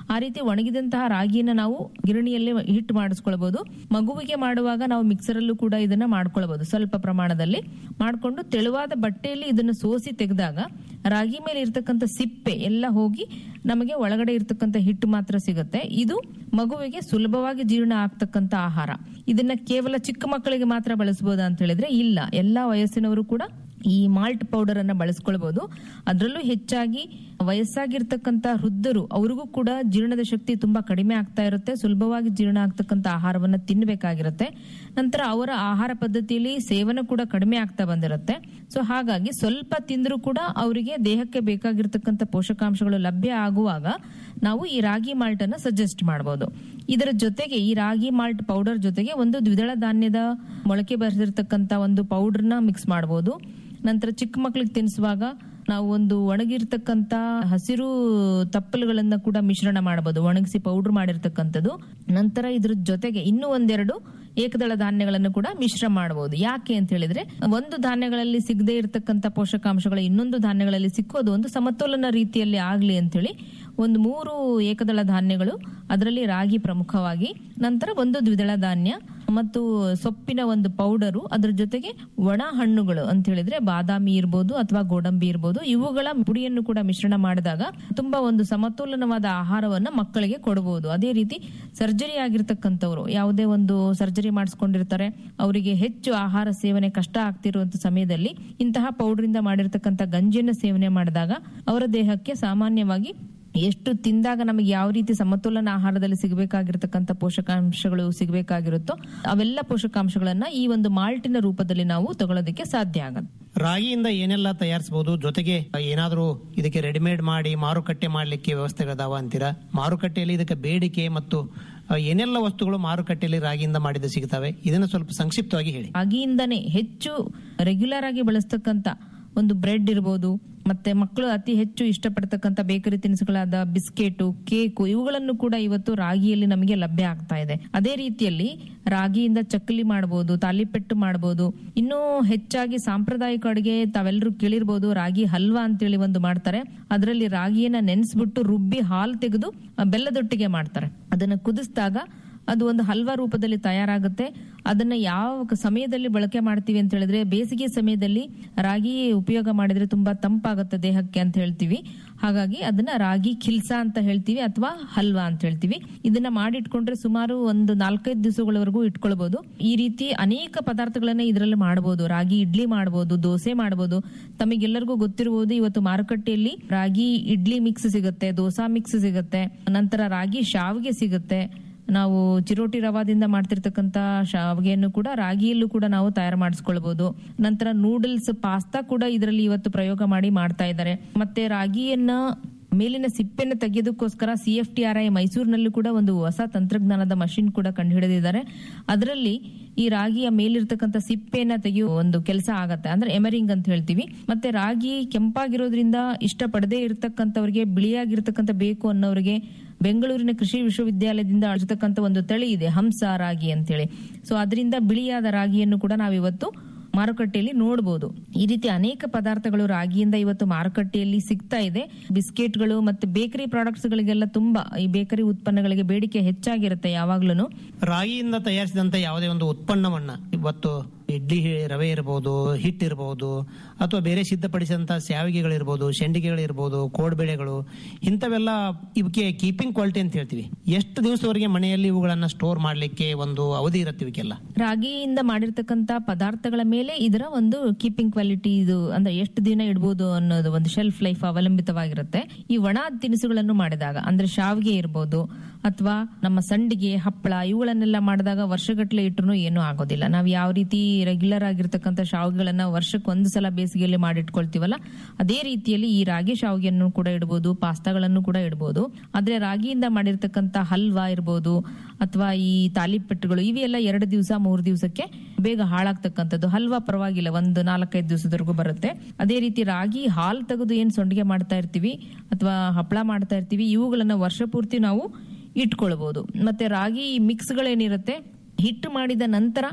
ಆ ರೀತಿ ಒಣಗಿದಂತಹ ರಾಗಿನ ನಾವು ಗಿರಣಿಯಲ್ಲಿ ಹಿಟ್ಟು ಮಾಡಿಸ್ಕೊಳ್ಬಹುದು ಮಗುವಿಗೆ ಮಾಡುವಾಗ ನಾವು ಮಿಕ್ಸರಲ್ಲೂ ಕೂಡ ಇದನ್ನ ಮಾಡ್ಕೊಳ್ಬಹುದು ಸ್ವಲ್ಪ ಪ್ರಮಾಣದಲ್ಲಿ ಮಾಡಿಕೊಂಡು ತೆಳುವಾದ ಬಟ್ಟೆಯಲ್ಲಿ ಇದನ್ನು ಸೋಸಿ ತೆಗೆದಾಗ ರಾಗಿ ಮೇಲೆ ಇರ್ತಕ್ಕಂಥ ಸಿಪ್ಪೆ ಎಲ್ಲ ಹೋಗಿ ನಮಗೆ ಒಳಗಡೆ ಇರ್ತಕ್ಕಂಥ ಹಿಟ್ಟು ಮಾತ್ರ ಸಿಗುತ್ತೆ ಇದು ಮಗುವಿಗೆ ಸುಲಭವಾಗಿ ಜೀರ್ಣ ಆಗ್ತಕ್ಕಂಥ ಆಹಾರ ಇದನ್ನ ಕೇವಲ ಚಿಕ್ಕ ಮಕ್ಕಳಿಗೆ ಮಾತ್ರ ಬಳಸಬಹುದಾ ಅಂತ ಹೇಳಿದ್ರೆ ಇಲ್ಲ ಎಲ್ಲಾ ವಯಸ್ಸಿನವರು ಕೂಡ ಈ ಮಾಲ್ಟ್ ಪೌಡರ್ ಅನ್ನ ಬಳಸ್ಕೊಳ್ಬಹುದು ಅದರಲ್ಲೂ ಹೆಚ್ಚಾಗಿ ವಯಸ್ಸಾಗಿರ್ತಕ್ಕಂಥ ವೃದ್ಧರು ಅವ್ರಿಗೂ ಕೂಡ ಜೀರ್ಣದ ಶಕ್ತಿ ತುಂಬಾ ಕಡಿಮೆ ಆಗ್ತಾ ಇರುತ್ತೆ ಸುಲಭವಾಗಿ ಜೀರ್ಣ ಆಗ್ತಕ್ಕಂಥ ಆಹಾರವನ್ನ ತಿನ್ಬೇಕಾಗಿರುತ್ತೆ ನಂತರ ಅವರ ಆಹಾರ ಪದ್ಧತಿಯಲ್ಲಿ ಸೇವನೆ ಕೂಡ ಕಡಿಮೆ ಆಗ್ತಾ ಬಂದಿರುತ್ತೆ ಸೊ ಹಾಗಾಗಿ ಸ್ವಲ್ಪ ತಿಂದರೂ ಕೂಡ ಅವರಿಗೆ ದೇಹಕ್ಕೆ ಬೇಕಾಗಿರ್ತಕ್ಕಂಥ ಪೋಷಕಾಂಶಗಳು ಲಭ್ಯ ಆಗುವಾಗ ನಾವು ಈ ರಾಗಿ ಮಾಲ್ಟ್ ಅನ್ನ ಸಜೆಸ್ಟ್ ಮಾಡಬಹುದು ಇದರ ಜೊತೆಗೆ ಈ ರಾಗಿ ಮಾಲ್ಟ್ ಪೌಡರ್ ಜೊತೆಗೆ ಒಂದು ದ್ವಿದಳ ಧಾನ್ಯದ ಮೊಳಕೆ ಬರೆದಿರ್ತಕ್ಕಂಥ ಒಂದು ಪೌಡರ್ನ ಮಿಕ್ಸ್ ಮಾಡಬಹುದು ನಂತರ ಚಿಕ್ಕ ಮಕ್ಕಳಿಗೆ ತಿನ್ನಿಸುವಾಗ ನಾವು ಒಂದು ಒಣಗಿರ್ತಕ್ಕಂತ ಹಸಿರು ತಪ್ಪಲುಗಳನ್ನ ಕೂಡ ಮಿಶ್ರಣ ಮಾಡಬಹುದು ಒಣಗಿಸಿ ಪೌಡರ್ ಮಾಡಿರ್ತಕ್ಕಂಥದ್ದು ನಂತರ ಇದ್ರ ಜೊತೆಗೆ ಇನ್ನೂ ಒಂದೆರಡು ಏಕದಳ ಧಾನ್ಯಗಳನ್ನು ಕೂಡ ಮಿಶ್ರ ಮಾಡಬಹುದು ಯಾಕೆ ಅಂತ ಹೇಳಿದ್ರೆ ಒಂದು ಧಾನ್ಯಗಳಲ್ಲಿ ಸಿಗದೆ ಇರತಕ್ಕಂತ ಪೋಷಕಾಂಶಗಳು ಇನ್ನೊಂದು ಧಾನ್ಯಗಳಲ್ಲಿ ಸಿಕ್ಕೋದು ಒಂದು ಸಮತೋಲನ ರೀತಿಯಲ್ಲಿ ಆಗ್ಲಿ ಅಂತ ಹೇಳಿ ಒಂದು ಮೂರು ಏಕದಳ ಧಾನ್ಯಗಳು ಅದರಲ್ಲಿ ರಾಗಿ ಪ್ರಮುಖವಾಗಿ ನಂತರ ಒಂದು ದ್ವಿದಳ ಧಾನ್ಯ ಮತ್ತು ಸೊಪ್ಪಿನ ಒಂದು ಪೌಡರು ಅದ್ರ ಜೊತೆಗೆ ಒಣ ಹಣ್ಣುಗಳು ಅಂತ ಹೇಳಿದ್ರೆ ಬಾದಾಮಿ ಇರ್ಬೋದು ಅಥವಾ ಗೋಡಂಬಿ ಇರ್ಬೋದು ಇವುಗಳ ಪುಡಿಯನ್ನು ಕೂಡ ಮಿಶ್ರಣ ಮಾಡಿದಾಗ ತುಂಬಾ ಒಂದು ಸಮತೋಲನವಾದ ಆಹಾರವನ್ನ ಮಕ್ಕಳಿಗೆ ಕೊಡಬಹುದು ಅದೇ ರೀತಿ ಸರ್ಜರಿ ಆಗಿರ್ತಕ್ಕಂಥವ್ರು ಯಾವುದೇ ಒಂದು ಸರ್ಜರಿ ಮಾಡಿಸ್ಕೊಂಡಿರ್ತಾರೆ ಅವರಿಗೆ ಹೆಚ್ಚು ಆಹಾರ ಸೇವನೆ ಕಷ್ಟ ಆಗ್ತಿರುವಂತ ಸಮಯದಲ್ಲಿ ಇಂತಹ ಪೌಡರ್ ಇಂದ ಮಾಡಿರ್ತಕ್ಕಂಥ ಗಂಜಿಯನ್ನು ಸೇವನೆ ಮಾಡಿದಾಗ ಅವರ ದೇಹಕ್ಕೆ ಸಾಮಾನ್ಯವಾಗಿ ಎಷ್ಟು ತಿಂದಾಗ ನಮಗೆ ಯಾವ ರೀತಿ ಸಮತೋಲನ ಆಹಾರದಲ್ಲಿ ಸಿಗಬೇಕಾಗಿರ್ತಕ್ಕಂಥ ಪೋಷಕಾಂಶಗಳು ಸಿಗಬೇಕಾಗಿರುತ್ತೋ ಅವೆಲ್ಲ ಪೋಷಕಾಂಶಗಳನ್ನ ಈ ಒಂದು ಮಾಲ್ಟಿನ ರೂಪದಲ್ಲಿ ನಾವು ತಗೊಳ್ಳೋದಕ್ಕೆ ಸಾಧ್ಯ ಆಗತ್ತೆ ರಾಗಿಯಿಂದ ಏನೆಲ್ಲ ತಯಾರಿಸಬಹುದು ಜೊತೆಗೆ ಏನಾದರೂ ಇದಕ್ಕೆ ರೆಡಿಮೇಡ್ ಮಾಡಿ ಮಾರುಕಟ್ಟೆ ಮಾಡಲಿಕ್ಕೆ ವ್ಯವಸ್ಥೆಗಳಿದಾವ ಅಂತೀರಾ ಮಾರುಕಟ್ಟೆಯಲ್ಲಿ ಇದಕ್ಕೆ ಬೇಡಿಕೆ ಮತ್ತು ಆ, ಏನೆಲ್ಲ ವಸ್ತುಗಳು ಮಾರುಕಟ್ಟೆಯಲ್ಲಿ ರಾಗಿಯಿಂದ ಮಾಡಿದ ಸಿಗ್ತವೆ ಇದನ್ನ ಸ್ವಲ್ಪ ಸಂಕ್ಷಿಪ್ತವಾಗಿ ಹೇಳಿ ರಾಗಿಯಿಂದನೇ ಹೆಚ್ಚು ರೆಗ್ಯುಲರ್ ಆಗಿ ಬಳಸ್ತಕ್ಕಂತ ಒಂದು ಬ್ರೆಡ್ ಇರ್ಬೋದು ಮತ್ತೆ ಮಕ್ಕಳು ಅತಿ ಹೆಚ್ಚು ಇಷ್ಟಪಡ್ತಕ್ಕಂಥ ಬೇಕರಿ ತಿನಿಸುಗಳಾದ ಬಿಸ್ಕೆಟು ಕೇಕು ಇವುಗಳನ್ನು ಕೂಡ ಇವತ್ತು ರಾಗಿಯಲ್ಲಿ ನಮಗೆ ಲಭ್ಯ ಆಗ್ತಾ ಇದೆ ಅದೇ ರೀತಿಯಲ್ಲಿ ರಾಗಿಯಿಂದ ಚಕ್ಕಲಿ ಮಾಡಬಹುದು ತಾಲಿಪೆಟ್ಟು ಮಾಡಬಹುದು ಇನ್ನೂ ಹೆಚ್ಚಾಗಿ ಸಾಂಪ್ರದಾಯಿಕ ಅಡುಗೆ ತಾವೆಲ್ಲರೂ ಕೇಳಿರ್ಬೋದು ರಾಗಿ ಹಲ್ವಾ ಅಂತೇಳಿ ಒಂದು ಮಾಡ್ತಾರೆ ಅದರಲ್ಲಿ ರಾಗಿಯನ್ನ ನೆನೆಸ್ಬಿಟ್ಟು ರುಬ್ಬಿ ಹಾಲು ತೆಗೆದು ಆ, ಬೆಲ್ಲದೊಟ್ಟಿಗೆ ಮಾಡ್ತಾರೆ ಅದನ್ನ ಕುದಿಸಿದಾಗ ಅದು ಒಂದು ಹಲ್ವಾ ರೂಪದಲ್ಲಿ ತಯಾರಾಗುತ್ತೆ ಅದನ್ನ ಯಾವ ಕ- ಸಮಯದಲ್ಲಿ ಬಳಕೆ ಮಾಡ್ತೀವಿ ಅಂತ ಹೇಳಿದ್ರೆ ಬೇಸಿಗೆ ಸಮಯದಲ್ಲಿ ರಾಗಿ ಉಪಯೋಗ ಮಾಡಿದ್ರೆ ತುಂಬಾ ತಂಪಾಗುತ್ತೆ ದೇಹಕ್ಕೆ ಅಂತ ಹೇಳ್ತೀವಿ ಹಾಗಾಗಿ ಅದನ್ನ ರಾಗಿ ಖಿಲ್ಸಾ ಅಂತ ಹೇಳ್ತೀವಿ ಅಥವಾ ಹಲ್ವಾ ಅಂತ ಹೇಳ್ತೀವಿ ಇದನ್ನ ಮಾಡಿಟ್ಕೊಂಡ್ರೆ ಸುಮಾರು ಒಂದು ನಾಲ್ಕೈದು ದಿವಸಗಳವರೆಗೂ ಇಟ್ಕೊಳ್ಬಹುದು ಈ ರೀತಿ ಅನೇಕ ಪದಾರ್ಥಗಳನ್ನ ಇದರಲ್ಲಿ ಮಾಡಬಹುದು ರಾಗಿ ಇಡ್ಲಿ ಮಾಡಬಹುದು ದೋಸೆ ಮಾಡಬಹುದು ತಮಗೆಲ್ಲರಿಗೂ ಗೊತ್ತಿರಬಹುದು ಇವತ್ತು ಮಾರುಕಟ್ಟೆಯಲ್ಲಿ ರಾಗಿ ಇಡ್ಲಿ ಮಿಕ್ಸ್ ಸಿಗುತ್ತೆ ದೋಸಾ ಮಿಕ್ಸ್ ಸಿಗುತ್ತೆ ನಂತರ ರಾಗಿ ಶಾವಿಗೆ ಸಿಗುತ್ತೆ ನಾವು ಚಿರೋಟಿ ರವಾದಿಂದ ಮಾಡ್ತಿರ್ತಕ್ಕಂತ ಶಾವಿಗೆಯನ್ನು ಕೂಡ ರಾಗಿಯಲ್ಲೂ ಕೂಡ ನಾವು ತಯಾರು ಮಾಡಿಸ್ಕೊಳ್ಬಹುದು ನಂತರ ನೂಡಲ್ಸ್ ಪಾಸ್ತಾ ಕೂಡ ಇದರಲ್ಲಿ ಇವತ್ತು ಪ್ರಯೋಗ ಮಾಡಿ ಮಾಡ್ತಾ ಇದ್ದಾರೆ ಮತ್ತೆ ರಾಗಿಯನ್ನ ಮೇಲಿನ ಸಿಪ್ಪೆನ ತೆಗೆಯೋದಕ್ಕೋಸ್ಕರ C F T R I ಮೈಸೂರಿನಲ್ಲೂ ಕೂಡ ಒಂದು ಹೊಸ ತಂತ್ರಜ್ಞಾನದ ಮಷಿನ್ ಕೂಡ ಕಂಡುಹಿಡಿದಿದ್ದಾರೆ ಅದರಲ್ಲಿ ಈ ರಾಗಿಯ ಮೇಲಿರ್ತಕ್ಕಂಥ ಸಿಪ್ಪೆನ ತೆಗೆಯುವ ಒಂದು ಕೆಲಸ ಆಗತ್ತೆ ಅಂದ್ರೆ ಎಮರಿಂಗ್ ಅಂತ ಹೇಳ್ತೀವಿ ಮತ್ತೆ ರಾಗಿ ಕೆಂಪಾಗಿರೋದ್ರಿಂದ ಇಷ್ಟಪಡದೇ ಇರತಕ್ಕಂಥವ್ರಿಗೆ ಬಿಳಿಯಾಗಿರ್ತಕ್ಕಂಥ ಬೇಕು ಅನ್ನೋರಿಗೆ ಬೆಂಗಳೂರಿನ ಕೃಷಿ ವಿಶ್ವವಿದ್ಯಾಲಯದಿಂದ ಅಳಿಸತಕ್ಕಂಥ ಒಂದು ತಳಿ ಇದೆ ಹಂಸ ರಾಗಿ ಅಂತೇಳಿ ಸೊ ಅದರಿಂದ ಬಿಳಿಯಾದ ರಾಗಿಯನ್ನು ಕೂಡ ನಾವಿವತ್ತು ಮಾರುಕಟ್ಟೆಯಲ್ಲಿ ನೋಡಬಹುದು ಈ ರೀತಿ ಅನೇಕ ಪದಾರ್ಥಗಳು ರಾಗಿಯಿಂದ ಇವತ್ತು ಮಾರುಕಟ್ಟೆಯಲ್ಲಿ ಸಿಗ್ತಾ ಇದೆ ಬಿಸ್ಕೆಟ್ಗಳು ಮತ್ತೆ ಬೇಕರಿ ಪ್ರಾಡಕ್ಟ್ಸ್ ಗಳಿಗೆಲ್ಲ ತುಂಬಾ ಈ ಬೇಕರಿ ಉತ್ಪನ್ನಗಳಿಗೆ ಬೇಡಿಕೆ ಹೆಚ್ಚಾಗಿರುತ್ತೆ ಯಾವಾಗ್ಲೂ ರಾಗಿಯಿಂದ ತಯಾರಿಸಿದಂತ ಯಾವುದೇ ಒಂದು ಉತ್ಪನ್ನವನ್ನ ಇವತ್ತು ಇಡ್ಲಿ ರವೆ ಇರಬಹುದು ಹಿಟ್ ಇರಬಹುದು ಅಥವಾ ಬೇರೆ ಸಿದ್ಧಪಡಿಸಿದಂತ ಸ್ಯಾವಿಗೆಗಳಿರ್ಬೋದು ಶೆಂಡಿಗೆಗಳಿರ್ಬೋದು ಕೋಡ್ಬೇಳೆಗಳು ಇಂಥವೆಲ್ಲ ಇವಕ್ಕೆ ಕೀಪಿಂಗ್ ಕ್ವಾಲಿಟಿ ಅಂತ ಹೇಳ್ತೀವಿ ಎಷ್ಟು ದಿವಸದವರೆಗೆ ಮನೆಯಲ್ಲಿ ಇವುಗಳನ್ನ ಸ್ಟೋರ್ ಮಾಡ್ಲಿಕ್ಕೆ ಒಂದು ಅವಧಿ ಇರುತ್ತೆ ಇವಕ್ಕೆಲ್ಲ ರಾಗಿಯಿಂದ ಮಾಡಿರ್ತಕ್ಕಂತ ಪದಾರ್ಥಗಳ ಮೇಲೆ ಇದರ ಒಂದು ಕೀಪಿಂಗ್ ಕ್ವಾಲಿಟಿ ಇದು ಅಂದ್ರೆ ಎಷ್ಟು ದಿನ ಇಡಬಹುದು ಅನ್ನೋದು ಒಂದು ಶೆಲ್ಫ್ ಲೈಫ್ ಅವಲಂಬಿತವಾಗಿರುತ್ತೆ ಈ ಒಣ ತಿನಿಸುಗಳನ್ನು ಮಾಡಿದಾಗ ಅಂದ್ರೆ ಶಾವಿಗೆ ಇರ್ಬೋದು ಅಥವಾ ನಮ್ಮ ಸಂಡಿಗೆ ಹಪ್ಪಳ ಇವುಗಳನ್ನೆಲ್ಲ ಮಾಡಿದಾಗ ವರ್ಷಗಟ್ಟಲೆ ಇಟ್ಟರು ಏನೂ ಆಗೋದಿಲ್ಲ ನಾವು ಯಾವ ರೀತಿ ರೆಗ್ಯುಲರ್ ಆಗಿರ್ತಕ್ಕಂಥ ಶಾವಿಗೆಗಳನ್ನ ವರ್ಷಕ್ಕೆ ಒಂದು ಸಲ ಬೇಸಿಗೆಯಲ್ಲಿ ಮಾಡಿಟ್ಕೊಳ್ತೀವಲ್ಲ ಅದೇ ರೀತಿಯಲ್ಲಿ ಈ ರಾಗಿ ಶಾವಿಗೆಯನ್ನು ಕೂಡ ಇಡಬಹುದು ಪಾಸ್ತಾಗಳನ್ನು ಕೂಡ ಇಡಬಹುದು ಆದ್ರೆ ರಾಗಿಯಿಂದ ಮಾಡಿರ್ತಕ್ಕಂಥ ಹಲ್ವಾ ಇರ್ಬೋದು ಅಥವಾ ಈ ತಾಲಿಪೆಟ್ಟುಗಳು ಇವೆಲ್ಲ ಎರಡು ದಿವಸ ಮೂರು ದಿವಸಕ್ಕೆ ಬೇಗ ಹಾಳಾಗ್ತಕ್ಕಂಥದ್ದು ಹಲ್ವಾ ಪರವಾಗಿಲ್ಲ ಒಂದು ನಾಲ್ಕೈದು ದಿವಸದವರೆಗೂ ಬರುತ್ತೆ ಅದೇ ರೀತಿ ರಾಗಿ ಹಾಲು ತೆಗೆದು ಏನ್ ಸೊಂಡಿಗೆ ಮಾಡ್ತಾ ಇರ್ತೀವಿ ಅಥವಾ ಹಪ್ಪಳ ಮಾಡ್ತಾ ಇರ್ತೀವಿ ಇವುಗಳನ್ನ ವರ್ಷ ಪೂರ್ತಿ ನಾವು ಇಟ್ಕೊಳ್ಬಹುದು ಮತ್ತೆ ರಾಗಿ ಮಿಕ್ಸ್ಗಳೇನಿರುತ್ತೆ ಹಿಟ್ಟು ಮಾಡಿದ ನಂತರ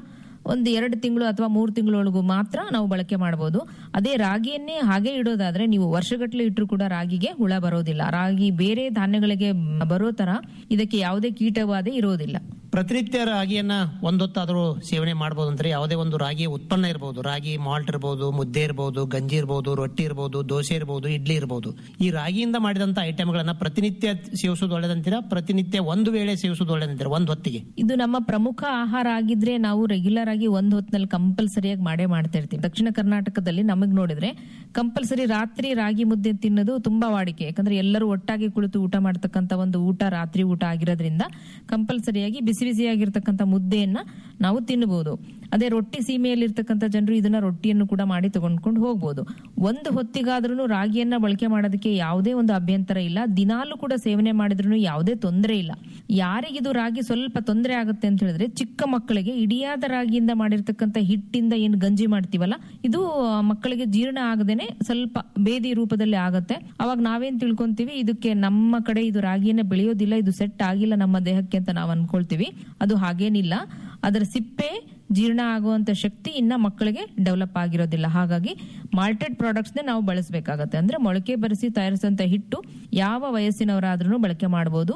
ಒಂದು ಎರಡು ತಿಂಗಳು ಅಥವಾ ಮೂರು ತಿಂಗಳೊಳಗೂ ಮಾತ್ರ ನಾವು ಬಳಕೆ ಮಾಡಬಹುದು ಅದೇ ರಾಗಿಯನ್ನೇ ಹಾಗೆ ಇಡೋದಾದ್ರೆ ನೀವು ವರ್ಷಗಟ್ಟಲೆ ಇಟ್ಟರು ಕೂಡ ರಾಗಿಗೆ ಹುಳ ಬರೋದಿಲ್ಲ ರಾಗಿ ಬೇರೆ ಧಾನ್ಯಗಳಿಗೆ ಬರೋ ತರ ಇದಕ್ಕೆ ಯಾವುದೇ ಕೀಟಬಾಧೆ ಇರೋದಿಲ್ಲ ಪ್ರತಿನಿತ್ಯ ರಾಗಿಯನ್ನ ಒಂದೊತ್ತಾದರೂ ಸೇವನೆ ಮಾಡಬಹುದು ಅಂದ್ರೆ ಯಾವುದೇ ಒಂದು ರಾಗಿ ಉತ್ಪನ್ನ ಇರಬಹುದು ರಾಗಿ ಮಾಲ್ಟ್ ಇರಬಹುದು ಮುದ್ದೆ ಇರಬಹುದು ಗಂಜಿ ಇರಬಹುದು ರೊಟ್ಟಿ ಇರಬಹುದು ದೋಸೆ ಇರಬಹುದು ಇಡ್ಲಿ ಇರಬಹುದು ಈ ರಾಗಿಯಿಂದ ಮಾಡಿದಂತ ಐಟಮ್ಗಳನ್ನ ಪ್ರತಿನಿತ್ಯ ಸೇವಿಸೋದು ಒಳ್ಳೇದಂತೀರಾ ಪ್ರತಿನಿತ್ಯ ಒಂದು ವೇಳೆ ಸೇವಿಸೋದು ಒಳ್ಳೇದಂತೀರಾ ಒಂದು ಹೊತ್ತಿಗೆ ಇದು ನಮ್ಮ ಪ್ರಮುಖ ಆಹಾರ ಆಗಿದ್ರೆ ನಾವು ರೆಗ್ಯುಲರ್ ಆಗಿ ಒಂದ್ ಹೊತ್ತಿನಲ್ಲಿ ಕಂಪಲ್ಸರಿಯಾಗಿ ಮಾಡೇ ಮಾಡ್ತಾ ಇರ್ತೀವಿ ದಕ್ಷಿಣ ಕರ್ನಾಟಕದಲ್ಲಿ ನಮಗ್ ನೋಡಿದ್ರೆ ಕಂಪಲ್ಸರಿ ರಾತ್ರಿ ರಾಗಿ ಮುದ್ದೆ ತಿನ್ನೋದು ತುಂಬಾ ವಾಡಿಕೆ ಯಾಕಂದ್ರೆ ಎಲ್ಲರೂ ಒಟ್ಟಾಗಿ ಕುಳಿತು ಊಟ ಮಾಡ್ತಕ್ಕಂತ ಒಂದು ಊಟ ರಾತ್ರಿ ಊಟ ಆಗಿರೋದ್ರಿಂದ ಕಂಪಲ್ಸರಿಯಾಗಿ ಬಿಸಿ ಬಿಸಿಯಾಗಿರ್ತಕ್ಕಂಥ ಮುದ್ದೆಯನ್ನ ನಾವು ತಿನ್ನಬಹುದು ಅದೇ ರೊಟ್ಟಿ ಸೀಮೆಯಲ್ಲಿ ಇರ್ತಕ್ಕಂಥ ಜನರು ಇದನ್ನ ರೊಟ್ಟಿಯನ್ನು ಕೂಡ ಮಾಡಿ ತಗೊಂಡ್ಕೊಂಡು ಹೋಗ್ಬೋದು ಒಂದು ಹೊತ್ತಿಗಾದ್ರೂ ರಾಗಿಯನ್ನ ಬಳಕೆ ಮಾಡೋದಕ್ಕೆ ಯಾವುದೇ ಒಂದು ಅಭ್ಯಂತರ ಇಲ್ಲ ದಿನಾಲು ಕೂಡ ಸೇವನೆ ಮಾಡಿದ್ರು ಯಾವುದೇ ತೊಂದರೆ ಇಲ್ಲ ಯಾರಿಗಿದು ರಾಗಿ ಸ್ವಲ್ಪ ತೊಂದರೆ ಆಗುತ್ತೆ ಅಂತ ಹೇಳಿದ್ರೆ ಚಿಕ್ಕ ಮಕ್ಕಳಿಗೆ ಇಡಿಯಾದ ರಾಗಿಯಿಂದ ಮಾಡಿರ್ತಕ್ಕಂಥ ಹಿಟ್ಟಿಂದ ಏನು ಗಂಜಿ ಮಾಡ್ತೀವಲ್ಲ ಇದು ಆ, ಮಕ್ಕಳಿಗೆ ಜೀರ್ಣ ಆಗದೇನೆ ಸ್ವಲ್ಪ ಬೇದಿ ರೂಪದಲ್ಲಿ ಆಗತ್ತೆ ಅವಾಗ ನಾವೇನ್ ತಿಳ್ಕೊಂತೀವಿ ಇದಕ್ಕೆ ನಮ್ಮ ಕಡೆ ಇದು ರಾಗಿಯನ್ನ ಬೆಳೆಯೋದಿಲ್ಲ ಇದು ಸೆಟ್ ಆಗಿಲ್ಲ ನಮ್ಮ ದೇಹಕ್ಕೆ ಅಂತ ನಾವು ಅನ್ಕೊಳ್ತೀವಿ ಅದು ಹಾಗೇನಿಲ್ಲ ಅದರ ಸಿಪ್ಪೆ ಜೀರ್ಣ ಆಗುವಂತ ಶಕ್ತಿ ಇನ್ನ ಮಕ್ಕಳಿಗೆ ಡೆವಲಪ್ ಆಗಿರೋದಿಲ್ಲ ಹಾಗಾಗಿ ಮಾಲ್ಟೆಡ್ ಪ್ರಾಡಕ್ಟ್ಸ್ ನಾವು ಬಳಸಬೇಕಾಗತ್ತೆ ಅಂದ್ರೆ ಮೊಳಕೆ ಬರೆಸಿ ತಯಾರಿಸಿದಂತ ಹಿಟ್ಟು ಯಾವ ವಯಸ್ಸಿನವರಾದ್ರೂ ಬಳಕೆ ಮಾಡಬಹುದು